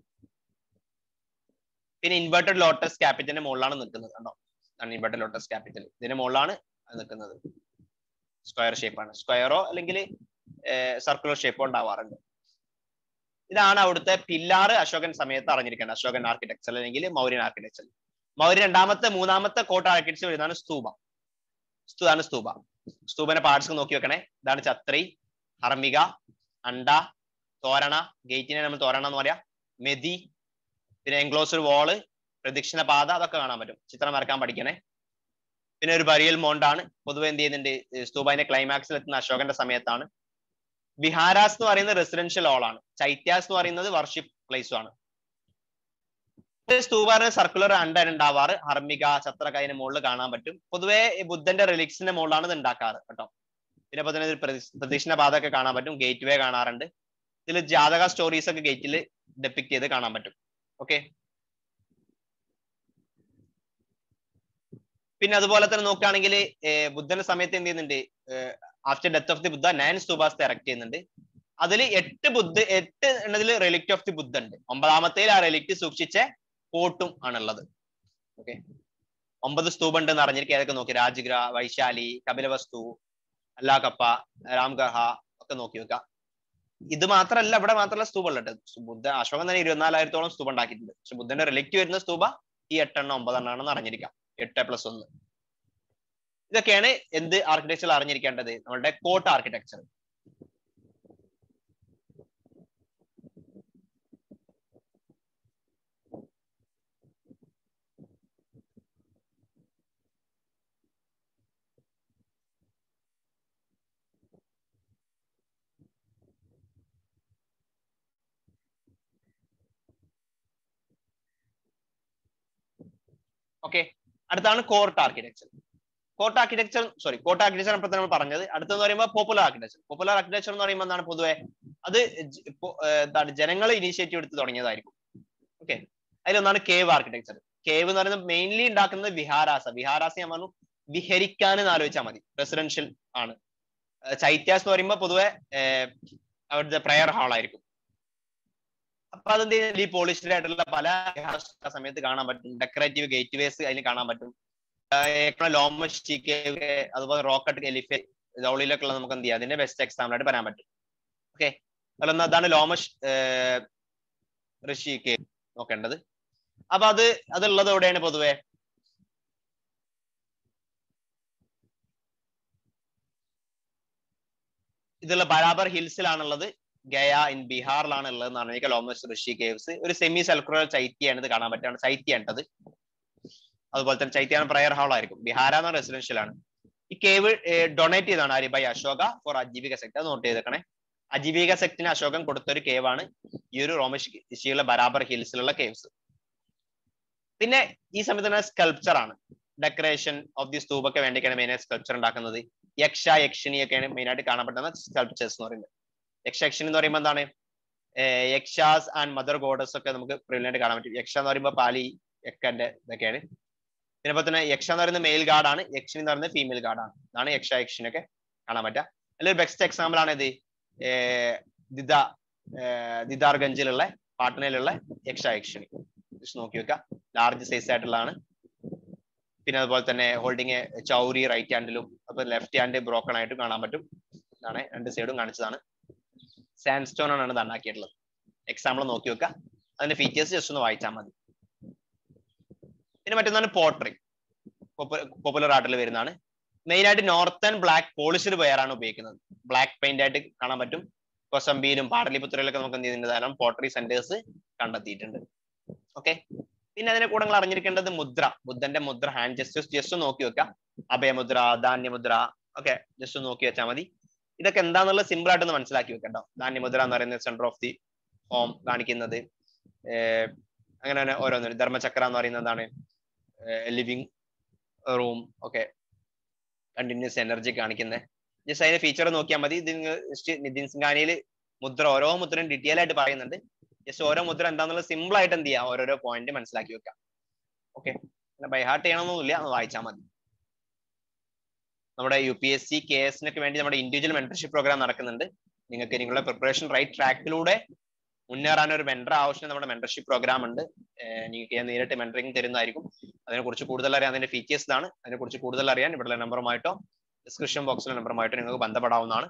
പിന്നെ ഇൻവേർട്ടഡ് ലോട്ടസ് ക്യാപിറ്റലിന്റെ മുകളിലാണ് നിൽക്കുന്നത് കണ്ടോ ഇൻവേർട്ടഡ് ലോട്ടസ് ക്യാപിറ്റൽ ഇതിന്റെ മുകളിലാണ് നിൽക്കുന്നത് സ്ക്വയർ ഷേപ്പാണ് സ്ക്വയറോ അല്ലെങ്കിൽ സർക്കുലർ ഷേപ്പോ ഉണ്ടാവാറുണ്ട് ഇതാണ് അവിടുത്തെ പില്ലാറ് അശോകൻ സമയത്ത് അറിഞ്ഞിരിക്കേണ്ടത് അശോകൻ ആർക്കിടെക്ചർ അല്ലെങ്കിൽ മൗര്യൻ ആർക്കിടെക്ചർ മൗര്യ രണ്ടാമത്തെ മൂന്നാമത്തെ കോട്ട ആർക്കിടെക്ചർ ഇതാണ് സ്തൂപ ഇതാണ് സ്തൂപ സ്തൂപന്റെ പാർട്സ് നോക്കി വെക്കണേ ഇതാണ് ഛത്രി ഹർമിക അണ്ട തോരണ ഗേറ്റിനെ നമ്മൾ തോരണ എന്ന് പറയാം മെതി പിന്നെ എൻക്ലോസ്ഡ് വാള് പ്രദക്ഷിണ പാത അതൊക്കെ കാണാൻ പറ്റും ചിത്രം വരക്കാൻ പഠിക്കണേ പിന്നെ ഒരു ബരിയൽ മോണ്ടാണ് പൊതുവെ എന്ത് ചെയ്യുന്നുണ്ട് സ്തൂപന്റെ ക്ലൈമാക്സിൽ എത്തുന്ന അശോകന്റെ സമയത്താണ് വിഹാരാസ് എന്ന് പറയുന്നത് റെസിഡൻഷ്യൽ ഹോൾ ആണ് ചൈത്യാസ് എന്ന് പറയുന്നത് വർഷിപ്പ് പ്ലേസും ആണ് സ്തൂപാറിന് സർക്കുലർ അണ്ടാണ് ഉണ്ടാവാറ് ഹർമിക ചത്രക അതിന്റെ മുകളിൽ കാണാൻ പറ്റും പൊതുവെ ബുദ്ധന്റെ റിലിക്സിന്റെ മുകളിലാണ് ഇത് ഉണ്ടാക്കാറ് കേട്ടോ പിന്നെ ഇപ്പൊ തന്നെ പ്രദക്ഷിണ പാത ഒക്കെ കാണാൻ പറ്റും ഗേറ്റ് വേ കാണാറുണ്ട് ഇതിൽ ജാതക സ്റ്റോറീസ് ഒക്കെ ഗേറ്റിൽ ഡെപ്പിക്ട് ചെയ്ത് കാണാൻ പറ്റും ഓക്കെ പിന്നെ അതുപോലെ തന്നെ നോക്കുകയാണെങ്കിൽ ബുദ്ധന്റെ സമയത്ത് എന്ത് ചെയ്യുന്നുണ്ട് after death of the Buddha nine stupas erect ചെയ്യുന്നുണ്ട് അതിൽ എട്ട് ബുദ്ധ എട്ട് എണ്ണതിൽ റെലിക്ട് ഓഫ് ദി ബുദ്ധ ഉണ്ട് ഒമ്പതാമത്തേൽ ആ റെലിക്ട് സൂക്ഷിച്ച കോട്ടും ആണുള്ളത് ഓക്കെ ഒമ്പത് സ്തൂപം ഉണ്ട് എന്ന് അറിഞ്ഞിരിക്കുക ഏതൊക്കെ നോക്കി രാജഗ്രഹ വൈശാലി കപിലവസ്തു അല്ലാക്കപ്പ രാംഗഹ ഒക്കെ നോക്കി വെക്കാം ഇത് മാത്രമല്ല ഇവിടെ മാത്രമല്ല സ്തൂപം ഉള്ളത് ബുദ്ധ അശോകൻ തന്നെ ഇരുപത്തിനാലായിരത്തോളം സ്തൂപം ഉണ്ടാക്കിയിട്ടുണ്ട് പക്ഷെ ബുദ്ധന്റെ റിലക്റ്റ് വരുന്ന സ്തൂപ ഈ എട്ടെണ്ണം ഒമ്പതെണ്ണാണെന്ന് അറിഞ്ഞിരിക്കാം എട്ട് പ്ലസ് ഒന്ന് ഇതൊക്കെയാണ് എന്ത് ആർക്കിടെക്ചർ അറിഞ്ഞിരിക്കേണ്ടത് നമ്മളുടെ കോട്ട് ആർക്കിടെക്ചർ ഓക്കെ അടുത്താണ് court architecture court architecture sorry court architecture അപ്പോഴത്തെ നമ്മൾ പറഞ്ഞത് അടുത്തെന്ന് പറയുമ്പോൾ പോപ്പുലർ ആർക്കിടെക്ചർ പോപ്പുലർ ആർക്കിടെക്ചർ എന്ന് പറയുമ്പോൾ എന്താണ് പൊതുവെ അത് എന്താണ് ജനങ്ങൾ ഇനീഷ്യേറ്റീവ് എടുത്ത് തുടങ്ങിയതായിരിക്കും ഓക്കെ അതിലൊന്നാണ് കേവ് ആർക്കിടെക്ചർ കേവ് എന്ന് പറയുന്നത് മെയിൻലി ഉണ്ടാക്കുന്നത് വിഹാരാസ വിഹാരാസ ഞാൻ പറഞ്ഞു വിഹരിക്കാൻ എന്ന് ആലോചിച്ചാൽ മതി റെസിഡൻഷ്യൽ ആണ് ചൈത്യാസ് എന്ന് പറയുമ്പോൾ പൊതുവെ അവിടുത്തെ പ്രയർ ഹാൾ ആയിരിക്കും അപ്പൊ അതെന്ത് ഈ പോളിഷ്ഡ് ആയിട്ടുള്ള പല സമയത്ത് കാണാൻ പറ്റും ഡെക്കറേറ്റീവ് ഗേറ്റ് വേസ് അതിന് കാണാൻ പറ്റും ലോമഷ് കേവ് അതുപോലെ റോക്കറ്റ് എലിഫെ ജോളിയിലൊക്കെ ഉള്ള നമുക്ക് എന്ത് ചെയ്യാം അതിന്റെ ബെസ്റ്റ് എക്സാമ്പിൾ ആയിട്ട് പറയാൻ പറ്റും ഓക്കെ അതിലൊന്ന് അതാണ് ലോമഷ് ഋഷി കേവ് നോക്കേണ്ടത് അപ്പൊ അത് അതുള്ളത് എവിടെയാണ് പൊതുവെ ഇതുള്ള ബരാബർ ഹിൽസിലാണുള്ളത് ഗയ ഇൻ ബീഹാറിലാണ് ഉള്ളത് എന്നാണ് എനിക്ക് ലോമസ് ഋഷി കേവ്സ് ഒരു സെമി സെൽക്കുലർ ചൈത്യയാണ് ഇത് കാണാൻ പറ്റുകയാണ് ചൈത്യയാണത് അതുപോലെ തന്നെ ചൈത്യാണ് പ്രയർ ഹാൾ ആയിരിക്കും ബിഹാര എന്ന റെസിഡൻഷ്യൽ ആണ് ഈ കേവ് ഡൊണേറ്റ് ചെയ്താണ് ആര്യ by Ashoka for Ajivika sect അത് നോട്ട് ചെയ്തേക്കണേ അജീവിക സെക്ടിന് അശോകൻ കൊടുത്ത ഒരു കേവ് ആണ് ഈ ഒരു റോമഷ് ഋഷിയുള്ള ബരാബർ ഹിൽസിലുള്ള കേവ്സ് പിന്നെ ഈ സമയത്ത് തന്നെ സ്കൾപ്ചർ ആണ് ഡെക്കറേഷൻ ഓഫ് ദി സ്തൂപൊക്കെ വേണ്ടിയൊക്കെയാണ് മെയിൻ സ്കൾപ്ചർ ഉണ്ടാക്കുന്നത് യക്ഷ യക്ഷിണി ഒക്കെയാണ് മെയിൻ ആയിട്ട് കാണപ്പെടുന്ന സ്കൾപ്ചേഴ്സ് എന്ന് പറയുന്നത് യക്ഷ യക്ഷിണി എന്ന് പറയുമ്പോൾ എന്താണ് യക്ഷാസ് ആൻഡ് മദർ ഗോഡസ് ഒക്കെ നമുക്ക് പ്രിവിലായിട്ട് കാണാൻ പറ്റും യക്ഷ എന്ന് പറയുമ്പോൾ പാലി യക്കന്റെ ഇതൊക്കെയാണ് പിന്നെ അതുപോലെ തന്നെ യക്ഷ എന്ന് പറയുന്നത് മെയിൽ ഗാർഡാണ് യക്ഷിണി എന്ന് പറയുന്നത് ഫീമെയിൽ ഗാർഡാണ് ഇതാണ് യക്ഷ യക്ഷിനൊക്കെ കാണാൻ പറ്റുക അതിലൊരു ബെസ്റ്റ് എക്സാമ്പിൾ ആണ് ഇത് ദിദ ദിദാർഗഞ്ചിലുള്ള പാട്നയിലുള്ള യക്ഷ യക്ഷിണി ജസ്റ്റ് നോക്കി വെക്കുക ലാർജ് സൈസ് ആയിട്ടുള്ളതാണ് പിന്നെ അതുപോലെ തന്നെ ഹോൾഡിങ് ചൗരി റൈറ്റ് ഹാൻഡിലും അപ്പൊ ലെഫ്റ്റ് ഹാൻഡ് ബ്രോക്കൺ ആയിട്ടും കാണാൻ പറ്റും ഇതാണ് രണ്ട് സൈഡും കാണിച്ചതാണ് സാൻഡ് സ്റ്റോൺ ആണ് ഇത് ഉണ്ടാക്കിയിട്ടുള്ളത് എക്സാമ്പിൾ നോക്കി വെക്കുക അതിന്റെ ഫീച്ചേഴ്സ് ജസ്റ്റ് ഒന്ന് വായിച്ചാൽ മതി പിന്നെ മറ്റൊന്നാണ് പോട്രി പോപ്പുലർ ആർട്ടിൽ വരുന്നതാണ് മെയിൻ ആയിട്ട് നോർത്തേൺ ബ്ലാക്ക് പോളിഷ്ഡ് വെയറാണ് ഉപയോഗിക്കുന്നത് ബ്ലാക്ക് പെയിന്റ് ആയിട്ട് കാണാൻ പറ്റും കൊസംബിയിലും പാടലിപുത്രയിലൊക്കെ നമുക്ക് എന്ത് ചെയ്യുന്നുണ്ട് ധാരാളം പോട്ടറി സെന്റേഴ്സ് കണ്ടെത്തിയിട്ടുണ്ട് ഓക്കെ പിന്നെ അതിനെ കൂടെ നിങ്ങൾ അറിഞ്ഞിരിക്കേണ്ടത് മുദ്ര ബുദ്ധന്റെ മുദ്ര ഹാൻഡ് ജസ്റ്റ് ജസ്റ്റ് നോക്കി വെക്കാം അഭയമുദ്ര ധാന്യമുദ്ര ഓക്കെ ജസ്റ്റ് നോക്കി വെച്ചാൽ മതി ഇതൊക്കെ എന്താണെന്നുള്ളത് സിമ്പിൾ ആയിട്ടൊന്ന് മനസ്സിലാക്കി വെക്കണ്ടോ ധാന്യമുദ്ര എന്ന് പറയുന്നത് സെന്റർ ഓഫ് ദി ഹോം കാണിക്കുന്നത് അങ്ങനെ ഓരോന്നും ധർമ്മചക്ര എന്ന് പറയുന്നത് എന്താണ് ലിവിങ് റൂം ഒക്കെ കണ്ടിന്യൂസ് എനർജി കാണിക്കുന്നത് ജസ്റ്റ് അതിന്റെ ഫീച്ചർ നോക്കിയാൽ മതി ഇത് ജസ്റ്റ് നിതിൻ സിംഗാനിയിൽ മുദ്ര ഓരോ മുദ്രയും ഡീറ്റെയിൽ ആയിട്ട് പറയുന്നുണ്ട് ജസ്റ്റ് ഓരോ മുദ്ര എന്താണെന്നുള്ളത് സിമ്പിൾ ആയിട്ട് എന്ത് ചെയ്യാം ഓരോരോ പോയിന്റ് മനസ്സിലാക്കി വെക്കാം ഓക്കെ ബൈ ഹാർട്ട് ചെയ്യണമെന്നൊന്നുമില്ല ഒന്ന് വായിച്ചാൽ മതി നമ്മുടെ U P S C K എസിനൊക്കെ വേണ്ടി നമ്മുടെ ഇൻഡിവിജ്വൽ മെന്റർഷിപ്പ് പ്രോഗ്രാം നടക്കുന്നുണ്ട് നിങ്ങൾക്ക് നിങ്ങളുടെ പ്രിപ്പറേഷൻ റൈറ്റ് ട്രാക്കിലൂടെ മുന്നേറാൻ ഒരു മെന്റർ ആവശ്യം നമ്മുടെ മെന്റർഷിപ്പ് പ്രോഗ്രാം ഉണ്ട് നിങ്ങൾക്ക് ഞാൻ നേരിട്ട് മെന്ററിംഗ് തരുന്നതായിരിക്കും അതിനെക്കുറിച്ച് കൂടുതൽ അറിയാൻ അതിന്റെ ഫീച്ചേഴ്സ് ആണ് അതിനെക്കുറിച്ച് കൂടുതൽ അറിയാൻ ഇവിടെ നമ്പറുമായിട്ടോ ഡിസ്ക്രിപ്ഷൻ ബോക്സിലെ നമ്പറുമായിട്ടോ നിങ്ങൾക്ക് ബന്ധപ്പെടാവുന്നതാണ്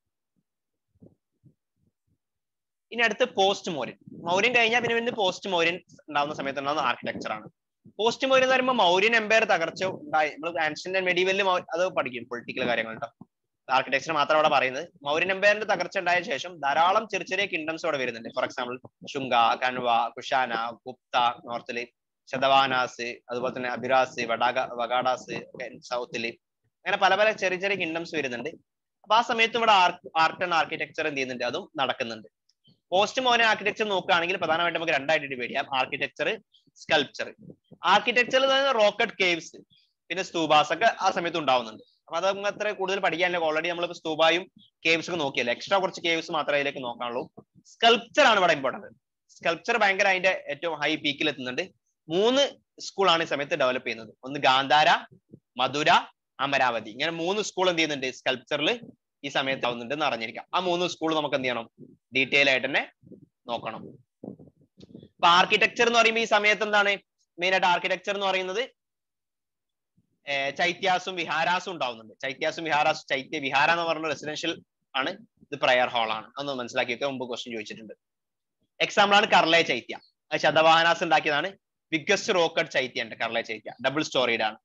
ഇനി അടുത്ത് പോസ്റ്റ് മോരിൻ മൗര്യൻ കഴിഞ്ഞാൽ പിന്നെ പിന്നെ പോസ്റ്റ് മോരിൻ ഉണ്ടാവുന്ന സമയത്ത് ഉണ്ടാകുന്ന ആർക്കിടെക്ചർ ആണ് പോസ്റ്റ് മോരിൻ എന്ന് പറയുമ്പോൾ മൗര്യൻ എംപയർ തകർച്ച ഉണ്ടായി നമ്മൾ ആൻഷ്യന്റ് ആൻഡ് മെഡീവലിൽ അത് പഠിക്കും പൊളിറ്റിക്കൽ കാര്യങ്ങൾ കേട്ടോ ആർക്കിടെക്ചർ മാത്രം അവിടെ പറയുന്നത് മൗര്യൻ എംപയറിന്റെ തകർച്ച ഉണ്ടായ ശേഷം ധാരാളം ചെറിയ ചെറിയ കിങ്ഡംസ് അവിടെ വരുന്നുണ്ട് ഫോർ എക്സാമ്പിൾ ശുംഗ കൻവ കുഷാന ഗുപ്ത നോർത്തില് ശതവാനാസ് അതുപോലെ തന്നെ അബിറാസ് വഡാഗ വഗാഡാസ് ഒക്കെ സൗത്തില് അങ്ങനെ പല പല ചെറിയ ചെറിയ കിങ്ഡംസ് വരുന്നുണ്ട് അപ്പൊ ആ സമയത്ത് ഇവിടെ ആർട്ട് ആൻഡ് ആർക്കിടെക്ചർ എന്ത് ചെയ്യുന്നുണ്ട് അതും നടക്കുന്നുണ്ട് പോസ്റ്റ് മോനെ ആർക്കിടെക്ചർ നോക്കുകയാണെങ്കിൽ പ്രധാനമായിട്ട് നമുക്ക് രണ്ടായിട്ട് ഡിവൈഡ് ചെയ്യാം architecture sculpture architecture rock cut caves പിന്നെ സ്തൂബാസ് ഒക്കെ ആ സമയത്ത് ഉണ്ടാവുന്നുണ്ട് അപ്പൊ അത് നമുക്ക് അത്ര കൂടുതൽ പഠിക്കാനില്ല ഓൾറെഡി നമ്മൾ സ്തൂബായും കേവ്സ് ഒക്കെ നോക്കിയല്ലേ എക്സ്ട്രാ കുറച്ച് കേവ്സ് മാത്രമേ അതിലേക്ക് നോക്കാനുള്ളൂ സ്കൾപ്ചർ ആണ് ഇവിടെ ഇമ്പോർട്ടന്റ് സ്കൾപ്ചർ ഭയങ്കര അതിന്റെ ഏറ്റവും ഹൈ പീക്കിൽ എത്തുന്നുണ്ട് മൂന്ന് സ്കൂളാണ് ഈ സമയത്ത് ഡെവലപ്പ് ചെയ്യുന്നത് ഒന്ന് ഗാന്ധാര മധുര അമരാവതി ഇങ്ങനെ മൂന്ന് സ്കൂൾ എന്ത് ചെയ്യുന്നുണ്ട് സ്കൾപ്ചറിൽ ഈ സമയത്ത് ആവുന്നുണ്ട് എന്ന് അറിഞ്ഞിരിക്കാം ആ മൂന്ന് സ്കൂൾ നമുക്ക് എന്ത് ചെയ്യണം ഡീറ്റെയിൽ ആയിട്ട് തന്നെ നോക്കണം അപ്പൊ ആർക്കിടെക്ചർ എന്ന് പറയുമ്പോൾ ഈ സമയത്ത് എന്താണ് മെയിൻ ആയിട്ട് ആർക്കിടെക്ചർ എന്ന് പറയുന്നത് ചൈത്യാസും വിഹാരാസും ഉണ്ടാവുന്നുണ്ട് ചൈത്യാസും വിഹാരാസും ചൈത്യ വിഹാര എന്ന് പറഞ്ഞ റെസിഡൻഷ്യൽ ആണ് ഇത് പ്രയർ ഹാൾ ആണ് അതൊന്ന് മനസ്സിലാക്കി വെക്കുക മുമ്പ് ക്വസ്റ്റ്യൻ ചോദിച്ചിട്ടുണ്ട് എക്സാമ്പിൾ ആണ് കർലയ ചൈത്യ അത് ശതവാഹനാസ് ഉണ്ടാക്കിയതാണ് ബിഗ്ഗസ്റ്റ് റോക്കറ്റ് ചൈത്യ ഉണ്ട് കർലയ ചൈത്യ ഡബിൾ സ്റ്റോറീഡ് ആണ്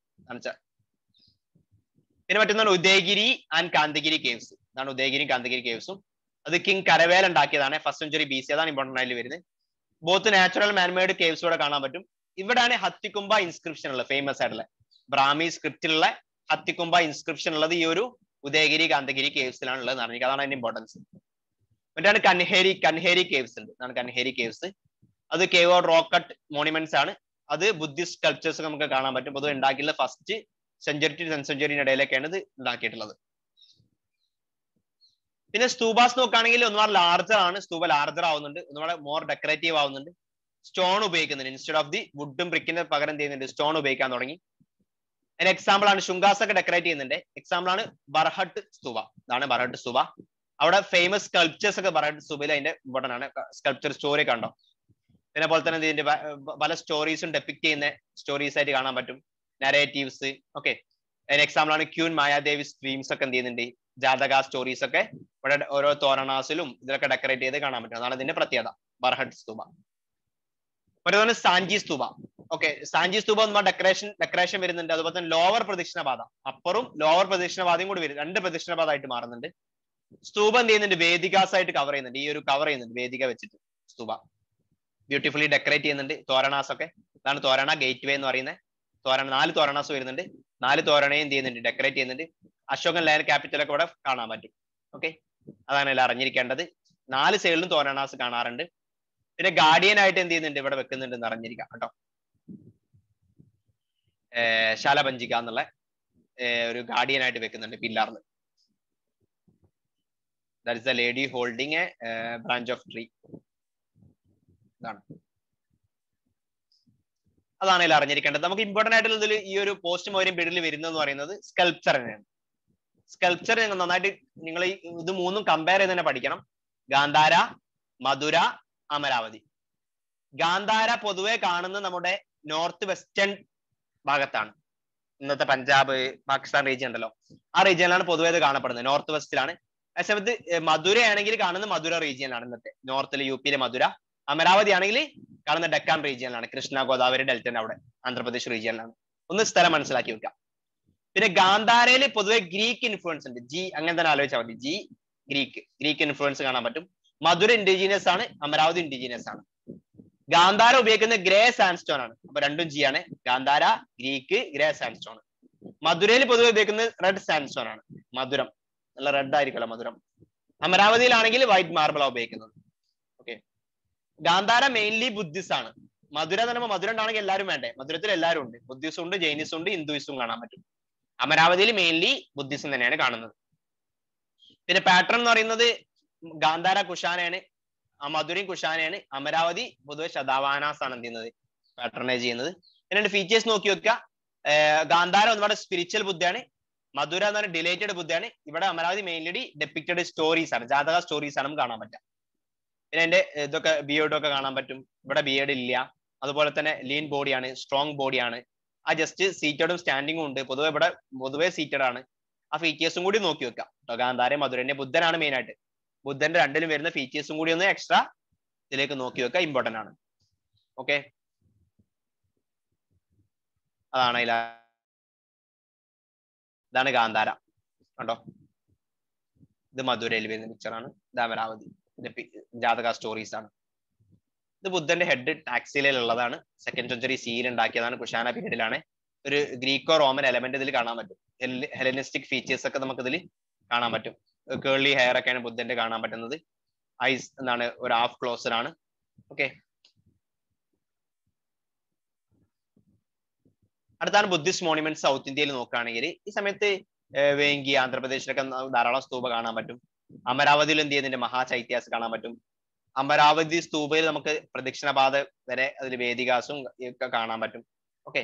പിന്നെ മറ്റൊന്നാണ് ഉദയഗിരി ആൻഡ് കാന്തഗിരി കേവ്സ് ഇതാണ് ഉദയഗിരി കാന്തഗിരി കേവ്സും അത് കിങ് കരവേൽ ഉണ്ടാക്കിയതാണ് ഫസ്റ്റ് സെഞ്ചുറി ബി സി അതാണ് ഇമ്പോർട്ടന്റ് ആയിട്ട് വരുന്നത് ബോത്ത് നാച്ചുറൽ മാൻമേഡ് കേവ്സ് ഇവിടെ കാണാൻ പറ്റും ഇവിടെയാണ് ഹത്തിക്കുംബ ഇൻസ്ക്രിപ്ഷൻ ഉള്ളത് ഫേമസ് ആയിട്ടുള്ള ബ്രാഹ്മി സ്ക്രിപ്റ്റിലുള്ള ഹത്തിക്കുംബ ഇൻസ്ക്രിപ്ഷൻ ഉള്ളത് ഈ ഒരു ഉദയഗിരി കാന്തഗിരി കേവ്സിലാണ് ഉള്ളത് അറിഞ്ഞിരിക്കുക അതാണ് അതിന്റെ ഇമ്പോർട്ടൻസ് മറ്റാണ് കൻഹേരി കൻഹേരി കേവ്സ് ഉണ്ട് അതാണ് കൻഹേരി കേവ്സ് അത് കേവ് ഓഫ് റോക്കട്ട് മോണിമെന്റ്സ് ആണ് അത് ബുദ്ധിസ്റ്റ് കൾച്ചേഴ്സ് നമുക്ക് കാണാൻ പറ്റും പൊതുവെ ഉണ്ടാക്കിയുള്ള ഫസ്റ്റ് സെഞ്ചുറി ടു ടെൻ സെഞ്ചുറിന് ഇടയിലൊക്കെയാണ് ഇത് ഉണ്ടാക്കിയിട്ടുള്ളത് പിന്നെ സ്തൂബാസ് നോക്കുകയാണെങ്കിൽ ഒന്നുപാട് ലാർജർ ആണ് സ്തൂബ ലാർജർ ആവുന്നുണ്ട് ഒന്നുപാട് മോർ ഡെക്കറേറ്റീവ് ആവുന്നുണ്ട് സ്റ്റോൺ ഉപയോഗിക്കുന്നുണ്ട് ഇൻസ്റ്റെഡ് ഓഫ് ദി വുഡും ബ്രിക്കിന് പകരം ചെയ്യുന്നുണ്ട് സ്റ്റോൺ ഉപയോഗിക്കാൻ തുടങ്ങി അതിന് എക്സാമ്പിൾ ആണ് ശുങ്കാസ് ഒക്കെ ഡെക്കറേറ്റ് ചെയ്യുന്നുണ്ട് എക്സാമ്പിൾ ആണ് ബർഹട്ട് സ്തൂബ ഇതാണ് ബർഹട്ട് സ്തൂബ അവിടെ ഫേമസ് സ്കൾപ്ചേഴ്സ് ഒക്കെ ബർഹട്ട് സ്തൂബയിൽ അതിന്റെ ഇമ്പോർട്ടന്റ് ആണ് സ്കൾപ്ചർ സ്റ്റോറി കണ്ടോ പിന്നെ പോലെ തന്നെ ഇതിന്റെ പല സ്റ്റോറീസും ഡെപ്പിക്ട് ചെയ്യുന്ന സ്റ്റോറീസ് ആയിട്ട് കാണാൻ പറ്റും നരേറ്റീവ്സ് ഓക്കെ അതിന് എക്സാമ്പിൾ ആണ് ക്യൂൻ മായാദേവി സ്ട്രീംസ് ഒക്കെ എന്ത് ചെയ്യുന്നുണ്ട് ജാതക സ്റ്റോറീസ് ഒക്കെ ഇവിടെ ഓരോ തോരണാസിലും ഇതിലൊക്കെ ഡെക്കറേറ്റ് ചെയ്ത് കാണാൻ പറ്റും അതാണ് ഇതിന്റെ പ്രത്യേകത ബർഹട്ട് സ്തൂബ മറ്റൊന്ന് സാഞ്ചി സ്തൂബ ഓക്കെ സാഞ്ചി സ്തൂബ എന്ന ഡെക്കറേഷൻ ഡെക്കറേഷൻ വരുന്നുണ്ട് അതുപോലെ തന്നെ ലോവർ പ്രദക്ഷിണപാത അപ്പറും ലോവർ പ്രദക്ഷിണപാതയും കൂടി വരും രണ്ട് പ്രദക്ഷിണപാത ആയിട്ട് മാറുന്നുണ്ട് സ്തൂപ എന്ത് ചെയ്യുന്നുണ്ട് വേദികാസ് ആയിട്ട് കവർ ചെയ്യുന്നുണ്ട് ഈ ഒരു കവർ ചെയ്യുന്നുണ്ട് വേദിക വെച്ചിട്ട് സ്തൂപ ബ്യൂട്ടിഫുള്ളി ഡെക്കറേറ്റ് ചെയ്യുന്നുണ്ട് തോരണാസ് ഒക്കെ ഇതാണ് തോരണ ഗേറ്റ് വേ എന്ന് പറയുന്നത് തോരണ നാല് തോരണാസ് വരുന്നുണ്ട് നാല് തോരണയും എന്ത് ചെയ്യുന്നുണ്ട് ഡെക്കറേറ്റ് ചെയ്യുന്നുണ്ട് അശോകൻ ലയർ ക്യാപിറ്റൽ ഒക്കെ ഇവിടെ കാണാൻ പറ്റും ഓക്കെ അതാണ് എല്ലാം അറിഞ്ഞിരിക്കേണ്ടത് നാല് സൈഡിലും തോരണാസ് കാണാറുണ്ട് പിന്നെ ഗാർഡിയൻ ആയിട്ട് എന്ത് ചെയ്യുന്നുണ്ട് ഇവിടെ വെക്കുന്നുണ്ട് എന്ന് അറിഞ്ഞിരിക്കാം കേട്ടോ ശാലപഞ്ചിക എന്നുള്ള ഒരു ഗാർഡിയൻ ആയിട്ട് വെക്കുന്നുണ്ട് പില്ലാറിൽ that is the lady holding a branch of tree ഇതാണ് അതാണ് ഇതിൽ അറിഞ്ഞിരിക്കേണ്ടത് നമുക്ക് ഇമ്പോർട്ടന്റ് ആയിട്ടുള്ള ഇതിൽ ഈ ഒരു പോസ്റ്റ് മോരിയം പീരീഡിൽ വരുന്നതെന്ന് പറയുന്നത് സ്കൾപ്ചർ തന്നെയാണ് സ്കൾപ്ചർ നന്നായിട്ട് നിങ്ങൾ ഇത് മൂന്നും കമ്പയർ ചെയ്ത് തന്നെ പഠിക്കണം ഗാന്ധാര മധുര അമരാവതി ഗാന്ധാര പൊതുവെ കാണുന്നത് നമ്മുടെ നോർത്ത് വെസ്റ്റേൺ ഭാഗത്താണ് ഇന്നത്തെ പഞ്ചാബ് പാകിസ്ഥാൻ റീജിയൻ ഉണ്ടല്ലോ ആ റീജിയനിലാണ് പൊതുവെ ഇത് കാണപ്പെടുന്നത് നോർത്ത് വെസ്റ്റിലാണ് ആ സമയത്ത് മധുര ആണെങ്കിൽ കാണുന്നത് മധുര റീജിയനിലാണ് ഇന്നത്തെ നോർത്തിലെ യു പിയിലെ മധുര അമരാവതി ആണെങ്കിൽ കാണുന്ന ഡെക്കാൻ റീജിയനിലാണ് കൃഷ്ണ ഗോദാവരി ഡെൽറ്റന്റെ അവിടെ ആന്ധ്രാപ്രദേശ് റീജിയനിലാണ് ഒന്ന് സ്ഥലം മനസ്സിലാക്കി വെക്കാം പിന്നെ ഗാന്ധാരയിൽ പൊതുവെ ഗ്രീക്ക് ഇൻഫ്ലുവൻസ് ഉണ്ട് ജി അങ്ങനെ തന്നെ ആലോചിച്ചാൽ മതി ജി ഗ്രീക്ക് ഗ്രീക്ക് ഇൻഫ്ലുവൻസ് കാണാൻ പറ്റും മധുര ഇൻഡിജീനിയസ് ആണ് അമരാവതി ഇൻഡിജീനിയസ് ആണ് ഗാന്ധാര ഉപയോഗിക്കുന്ന ഗ്രേ സാൻഡ്സ്റ്റോൺ ആണ് അപ്പൊ രണ്ടും ജി ആണ് ഗാന്ധാര ഗ്രീക്ക് ഗ്രേ സാൻഡ്സ്റ്റോൺ മധുരയിൽ പൊതുവെ ഉപയോഗിക്കുന്നത് റെഡ് സാൻഡ്സ്റ്റോൺ ആണ് മധുരം നല്ല റെഡ് ആയിരിക്കുമല്ലോ മധുരം അമരാവതിയിലാണെങ്കിൽ വൈറ്റ് മാർബിൾ ഉപയോഗിക്കുന്നത് ഓക്കെ ഗാന്ധാര മെയിൻലി ബുദ്ധിസ്റ്റ് ആണ് മധുര എന്ന് പറയുമ്പോൾ മധുര ഉണ്ടാണെങ്കിൽ എല്ലാവരും വേണ്ടേ മധുരത്തിൽ എല്ലാവരും ഉണ്ട് ബുദ്ധിസം ഉണ്ട് ജൈനിസം ഉണ്ട് ഹിന്ദുയിസും കാണാൻ പറ്റും അമരാവതിയിൽ മെയിൻലി ബുദ്ധിസം തന്നെയാണ് കാണുന്നത് പിന്നെ പാറ്റേൺ എന്ന് പറയുന്നത് ഗാന്ധാര കുഷാനയാണ് ആ മധുരയും കുഷാനയാണ് അമരാവതി പൊതുവെ ശതാവാനാസ് ആണ് എന്ത് ചെയ്യുന്നത് പാറ്റേണൈസ് ചെയ്യുന്നത് പിന്നെ ഫീച്ചേഴ്സ് നോക്കി വെക്കുക ഗാന്ധാര ഒരുപാട് സ്പിരിച്വൽ ബുദ്ധിയാണ് മധുര എന്ന് പറയുന്നത് ഡിലേറ്റഡ് ബുദ്ധിയാണ് ഇവിടെ അമരാവതി മെയിൻലി ഡെപ്പിക്റ്റഡ് സ്റ്റോറീസ് ആണ് ജാതക സ്റ്റോറീസ് ആണ് നമുക്ക് കാണാൻ പറ്റുക പിന്നെ എന്റെ ഇതൊക്കെ ബിയേർഡൊക്കെ കാണാൻ പറ്റും ഇവിടെ ബിയേർഡ് ഇല്ല അതുപോലെ തന്നെ ലീൻ ബോഡിയാണ് സ്ട്രോങ് ബോഡിയാണ് ആ ജസ്റ്റ് സീറ്റഡും സ്റ്റാൻഡിങ്ങും ഉണ്ട് പൊതുവെ ഇവിടെ പൊതുവെ സീറ്റഡ് ആണ് ആ ഫീച്ചേഴ്സും കൂടി നോക്കി വെക്കാം കേട്ടോ ഗാന്ധാര മധുരന്റെ ബുദ്ധനാണ് മെയിൻ ആയിട്ട് ബുദ്ധന്റെ രണ്ടിലും വരുന്ന ഫീച്ചേഴ്സും കൂടി ഒന്ന് എക്സ്ട്രാ ഇതിലേക്ക് നോക്കി വെക്കുക ഇമ്പോർട്ടന്റ് ആണ് ഓക്കെ അതാണ് അതില ഇതാണ് ഗാന്ധാര കണ്ടോ ഇത് മധുരയിൽ വരുന്ന പിക്ചറാണ് ഇത് അമരാവതി ഇത് ജാതക സ്റ്റോറീസ് ആണ് ഇത് ബുദ്ധന്റെ ഹെഡ് ടാക്സിലുള്ളതാണ് സെക്കൻഡ് സെഞ്ചുറി സിയിൽ ഉണ്ടാക്കിയതാണ് കുഷാന പീരീഡിലാണ് ഒരു ഗ്രീക്കോ റോമൻ എലമെന്റ് ഇതിൽ കാണാൻ പറ്റും ഹെലനിസ്റ്റിക് ഫീച്ചേഴ്സ് ഒക്കെ നമുക്ക് ഇതിൽ കാണാൻ പറ്റും കേർലി ഹെയർ ഒക്കെയാണ് ബുദ്ധന്റെ കാണാൻ പറ്റുന്നത് ഐസ് എന്താണ് ഒരു ഹാഫ് ക്ലോസർ ആണ് ഓക്കെ അടുത്താണ് ബുദ്ധിസ്റ്റ് മോണിമെന്റ് സൗത്ത് ഇന്ത്യയിൽ നോക്കുകയാണെങ്കിൽ ഈ സമയത്ത് വേങ്കി ആന്ധ്രാപ്രദേശിലൊക്കെ ധാരാളം സ്തൂപ കാണാൻ പറ്റും അമരാവതിയിൽ എന്ത് ചെയ്യുന്നതിന്റെ മഹാചൈത്യാസ് കാണാൻ പറ്റും അമരാവതി സ്തൂപയിൽ നമുക്ക് പ്രദക്ഷിണപാത വരെ അതിൽ വേദികാസും ഒക്കെ കാണാൻ പറ്റും ഓക്കെ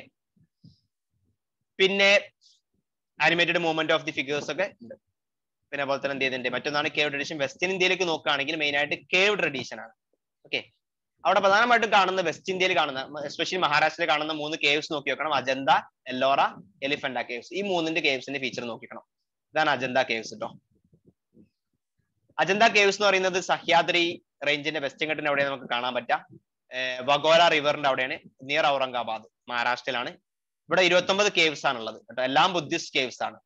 പിന്നെ animated movement of the figures ഒക്കെ ഉണ്ട് പിന്നെ അതുപോലെ തന്നെ എന്ത് ചെയ്യുന്നുണ്ട് മറ്റൊന്നാണ് കേവ് ട്രഡീഷൻ വെസ്റ്റേൺ ഇന്ത്യയിലേക്ക് നോക്കുകയാണെങ്കിൽ മെയിൻ ആയിട്ട് കേവ് ട്രഡീഷൻ ആണ് ഓക്കെ അവിടെ പ്രധാനമായിട്ടും കാണുന്ന വെസ്റ്റ് ഇന്ത്യയിൽ കാണുന്ന എസ്പെഷ്യലി മഹാരാഷ്ട്രയിൽ കാണുന്ന മൂന്ന് കേവ്സ് നോക്കി വെക്കണം അജന്ത എല്ലോറ എലിഫന്റ കേവ്സ് ഈ മൂന്നിന്റെ കേവ്സിന്റെ ഫീച്ചർ നോക്കിക്കണം ഇതാണ് അജന്ത കേവ്സ് കേട്ടോ അജന്ത കേവ്സ് എന്ന് പറയുന്നത് സഹ്യാദ്രി റേഞ്ചിന്റെ വെസ്റ്റേൺ ഘട്ടിന് അവിടെ നമുക്ക് കാണാൻ പറ്റാം വഗോല റിവറിന്റെ അവിടെയാണ് നിയർ ഔറംഗാബാദ് മഹാരാഷ്ട്രയിലാണ് ഇവിടെ ഇരുപത്തൊമ്പത് കേവ്സ് ആണുള്ളത് കേട്ടോ എല്ലാം ബുദ്ധിസ്റ്റ് കേവ്സ് ആണ്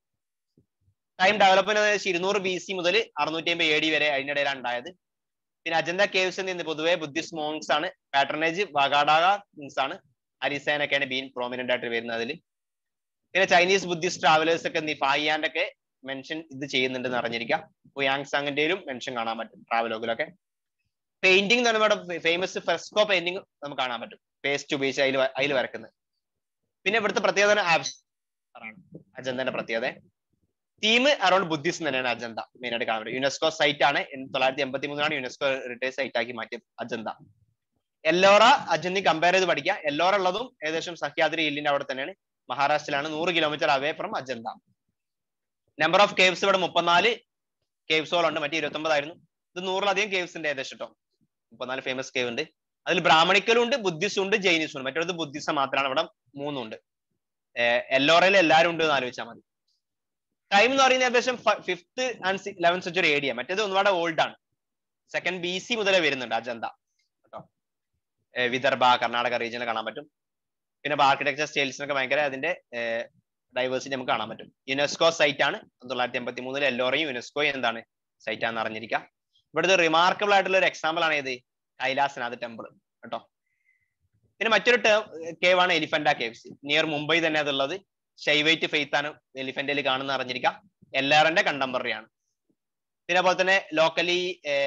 ടൈം ഡെവലപ്മെന്റ് ഏകദേശം ഇരുന്നൂറ് ബി സി മുതൽ അറുന്നൂറ്റി അമ്പത് എ ഡി വരെ അതിനിടയിലാണ് ഉണ്ടായത് പിന്നെ അജന്ത കേവ്സ് എന്ന് പൊതുവെ ബുദ്ധിസ്റ്റ് മോങ്സ് ആണ് പാട്രണേജ് വഗാഡാഗ കിങ്സ് ആണ് അരിസേനൊക്കെയാണ് ബീൻ പ്രോമിനന്റ് ആയിട്ട് വരുന്നത് അതിൽ പിന്നെ ചൈനീസ് ബുദ്ധിസ്റ്റ് ട്രാവലേഴ്സ് ഒക്കെ ഫായിയാൻഡ് ഒക്കെ മെൻഷൻ ഇത് ചെയ്യുന്നുണ്ടെന്ന് അറിഞ്ഞിരിക്കാം യാങ് സാങ്ങിന്റെയും മെൻഷൻ കാണാൻ പറ്റും ട്രാവലോഗിലൊക്കെ പെയിന്റിംഗ് എന്ന് പറയുമ്പോൾ ഫേമസ് ഫ്രെസ്കോ പെയിന്റിംഗ് നമുക്ക് കാണാൻ പറ്റും പേസ്റ്റ് ഉപയോഗിച്ച് അതിൽ അതിൽ വരക്കുന്നത് പിന്നെ ഇവിടുത്തെ പ്രത്യേകത ആണ് അജന്തന്റെ പ്രത്യേകത തീം അറൌണ്ട് ബുദ്ധിസം തന്നെയാണ് അജന്ത മെയിൻ ആയിട്ട് കാണാൻ പറ്റും യുനെസ്കോ സൈറ്റ് ആണ് തൊള്ളായിരത്തി എൺപത്തി മൂന്നിലാണ് യുനെസ്കോ റിട്ടയർ സൈറ്റ് ആക്കി മാറ്റിയത് അജന്ത എല്ലോറ അജന്തി കമ്പയർ ചെയ്ത് പഠിക്കുക എല്ലോറ ഉള്ളതും ഏകദേശം സഹ്യാദ്രി ഹില്ലിന്റെ അവിടെ തന്നെയാണ് മഹാരാഷ്ട്രയിലാണ് നൂറ് kilometre away from Ajanta number of caves ഇവിടെ മുപ്പത്തിനാല് കേവ്സോളുണ്ട് മറ്റേ ഇരുപത്തൊമ്പതായിരുന്നു ഇത് നൂറിലധികം കേവ്സ് ഉണ്ട് ഏകദേശം കേട്ടോ മുപ്പത്തിനാല് ഫേമസ് കേവ് ഉണ്ട് അതിൽ ബ്രാഹ്മണിക്കലും ഉണ്ട് ബുദ്ധിസം ഉണ്ട് ജൈനിസും ഉണ്ട് മറ്റൊരു ബുദ്ധിസം മാത്രമാണ് ഇവിടെ മൂന്നുണ്ട് എല്ലോറയിൽ എല്ലാവരും ഉണ്ട് എന്ന് ആലോചിച്ചാൽ മതി ടൈം എന്ന് പറയുന്നത് ഏകദേശം fifth and eleventh century area മറ്റേത് ഒരുപാട് ഓൾഡ് ആണ് സെക്കൻഡ് ബി സി മുതലേ വരുന്നുണ്ട് അജന്ത കേട്ടോ വിദർഭ കർണാടക റീജിയനിൽ കാണാൻ പറ്റും പിന്നെ ആർക്കിടെക്ചർ സ്റ്റൈൽസിനൊക്കെ ഭയങ്കര അതിന്റെ ഡൈവേഴ്സിറ്റി നമുക്ക് കാണാൻ പറ്റും യുനെസ്കോ സൈറ്റ് ആണ് തൊള്ളായിരത്തി എൺപത്തി മൂന്നിൽ എല്ലോറയും യുനെസ്കോയും എന്താണ് സൈറ്റ് ആണെന്ന് അറിഞ്ഞിരിക്കുക ഇവിടുത്തെ റിമാർക്കബിൾ ആയിട്ടുള്ള ഒരു എക്സാമ്പിൾ ആണ് ഏത് കൈലാസനാഥ് ടെമ്പിൾ കേട്ടോ പിന്നെ മറ്റൊരു കേവ് ആണ് എലിഫന്റ കേവ്സ് നിയർ മുംബൈ തന്നെ അതുള്ളത് ഷൈവൈറ്റ് ഫെയ്ത്ത് ആണ് എലിഫന്റിൽ കാണുന്ന അറിഞ്ഞിരിക്കാം എല്ലാറിന്റെ കണ്ടംപററി ആണ് പിന്നെ അതുപോലെ തന്നെ ലോക്കലി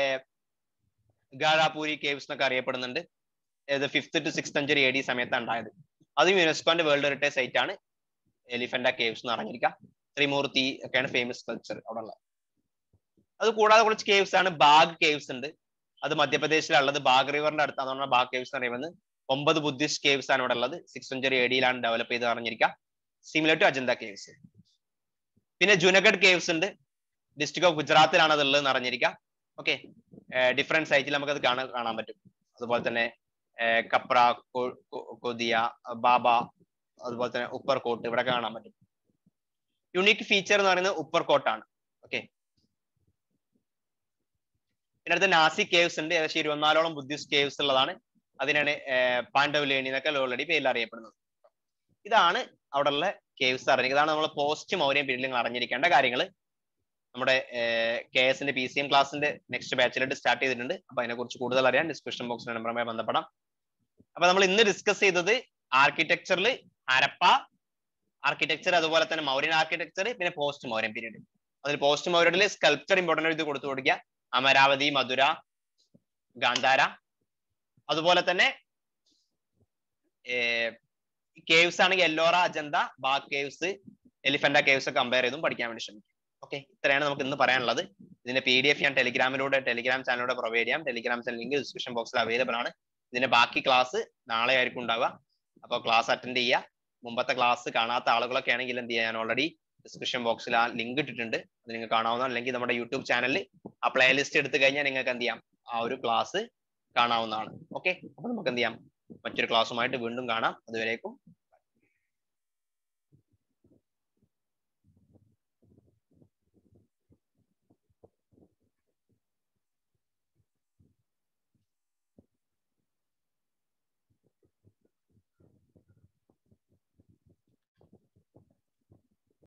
ഗാഡാപൂരി കേവ്സ് എന്നൊക്കെ അറിയപ്പെടുന്നുണ്ട് ഇത് fifth to six century A D സമയത്താണ് ഉണ്ടായത് അതും യുനെസ്കോന്റെ വേൾഡ് ഹെറിറ്റേജ് സൈറ്റ് ആണ് എലിഫന്റ കേവ്സ് എന്ന് അറിഞ്ഞിരിക്കാം ത്രിമൂർത്തി ഒക്കെയാണ് ഫേമസ് കൾച്ചർ അവിടെ ഉള്ളത് അത് കൂടാതെ കുറച്ച് കേവ്സ് ആണ് ബാഗ് കേവ്സ് ഉണ്ട് അത് മധ്യപ്രദേശിലുള്ളത് ബാഗ് റിവറിന്റെ അടുത്താണ് പറഞ്ഞാൽ ബാഗ് കേവ്സ് എന്ന് പറയുന്നത് ഒമ്പത് ബുദ്ധിസ്റ്റ് കേവ്സ് ആണ് ഇവിടെ ഉള്ളത് സിക്സ് സെഞ്ചുറി എ ഡിയിലാണ് ഡെവലപ്പ് ചെയ്ത് അറിഞ്ഞിരിക്കുക സിമിലർ ടു അജന്ത കേവ്സ് പിന്നെ ജുനഗഡ് കേവ്സ് ഉണ്ട് ഡിസ്ട്രിക്ട് ഓഫ് ഗുജറാത്തിലാണ് അത് ഉള്ളത് അറിഞ്ഞിരിക്കുക ഓക്കെ ഡിഫറെന്റ് സൈറ്റിൽ നമുക്ക് അത് കാണാൻ കാണാൻ പറ്റും അതുപോലെ തന്നെ കപ്ര കൊതിയ ബാബ അതുപോലെ തന്നെ ഉപ്പർ കോട്ട് ഇവിടെ കാണാൻ പറ്റും യുണീക്ക് ഫീച്ചർ എന്ന് പറയുന്നത് ഉപ്പർ കോട്ടാണ് ഓക്കെ പിന്നെ അടുത്ത് നാസി കേവ്സ് ഉണ്ട് ഏകദേശം ഇരുപത്തിനാലോളം ബുദ്ധിസ്റ്റ് കേവ്സ് ഉള്ളതാണ് അതിനാണ് പാണ്ഡവലേണി എന്നൊക്കെ ഓൾറെഡി പേരിൽ അറിയപ്പെടുന്നത് ഇതാണ് അവിടെ ഉള്ള കേവ്സ് അറിഞ്ഞത് ഇതാണ് നമ്മൾ പോസ്റ്റ് മൗര്യൻ പീരീഡിൽ നിങ്ങൾ അറിഞ്ഞിരിക്കേണ്ട കാര്യങ്ങൾ നമ്മുടെ കെ എസിന്റെ പി സി എം ക്ലാസിന്റെ നെക്സ്റ്റ് ബാച്ചിലായിട്ട് സ്റ്റാർട്ട് ചെയ്തിട്ടുണ്ട് അപ്പൊ അതിനെ കുറിച്ച് കൂടുതൽ അറിയാൻ ഡിസ്ക്രിപ്ഷൻ ബോക്സിന്റെ നമ്പറുമായി ബന്ധപ്പെടാം അപ്പൊ നമ്മൾ ഇന്ന് ഡിസ്കസ് ചെയ്തത് ആർക്കിടെക്ചറിൽ ഹരപ്പ ആർക്കിടെക്ചർ അതുപോലെ തന്നെ മൗര്യൻ ആർക്കിടെക്ചർ പിന്നെ പോസ്റ്റ് മൗര്യൻ പീരീഡ് അതിൽ പോസ്റ്റ് മൗര്യനിൽ സ്കൾപ്ചർ ഇമ്പോർട്ടൻ്റ് ഇത് കൊടുത്തു കൊടുക്കുക അമരാവതി മധുര ഗാന്ധാര അതുപോലെ തന്നെ കേവ്സ് ആണെങ്കിൽ എല്ലോറ അജന്ത ബാ കേവ്സ് എലിഫന്റ കേവ്സ് ഒക്കെ കമ്പയർ ചെയ്തും പഠിക്കാൻ വേണ്ടി ശ്രമിക്കും ഓക്കെ ഇത്രയാണ് നമുക്ക് ഇന്ന് പറയാനുള്ളത് ഇതിന്റെ പി ഡി എഫ് ഞാൻ ടെലിഗ്രാമിലൂടെ ടെലിഗ്രാം ചാനലിലൂടെ പ്രൊവൈഡ് ചെയ്യാം ടെലിഗ്രാം ചാനൽ ലിങ്ക് ഡിസ്ക്രിപ്ഷൻ ബോക്സിൽ അവൈലബിൾ ആണ് ഇതിന്റെ ബാക്കി ക്ലാസ് നാളെ ആയിരിക്കും ഉണ്ടാവുക അപ്പോൾ ക്ലാസ് അറ്റൻഡ് ചെയ്യുക മുമ്പത്തെ ക്ലാസ് കാണാത്ത ആളുകളൊക്കെ ആണെങ്കിൽ എന്ത് ചെയ്യാൻ ഓൾറെഡി ഡിസ്ക്രിപ്ഷൻ ബോക്സിൽ ആ ലിങ്ക് ഇട്ടിട്ടുണ്ട് അത് നിങ്ങൾക്ക് കാണാവുന്ന അല്ലെങ്കിൽ നമ്മുടെ യൂട്യൂബ് ചാനലിൽ ആ പ്ലേ ലിസ്റ്റ് എടുത്തു കഴിഞ്ഞാൽ നിങ്ങൾക്ക് എന്ത് ചെയ്യാം ആ ഒരു ക്ലാസ് കാണാവുന്നതാണ് ഓക്കെ അപ്പൊ നമുക്ക് എന്ത് ചെയ്യാം മറ്റൊരു ക്ലാസ്സുമായിട്ട് വീണ്ടും കാണാം അതുവരേക്കും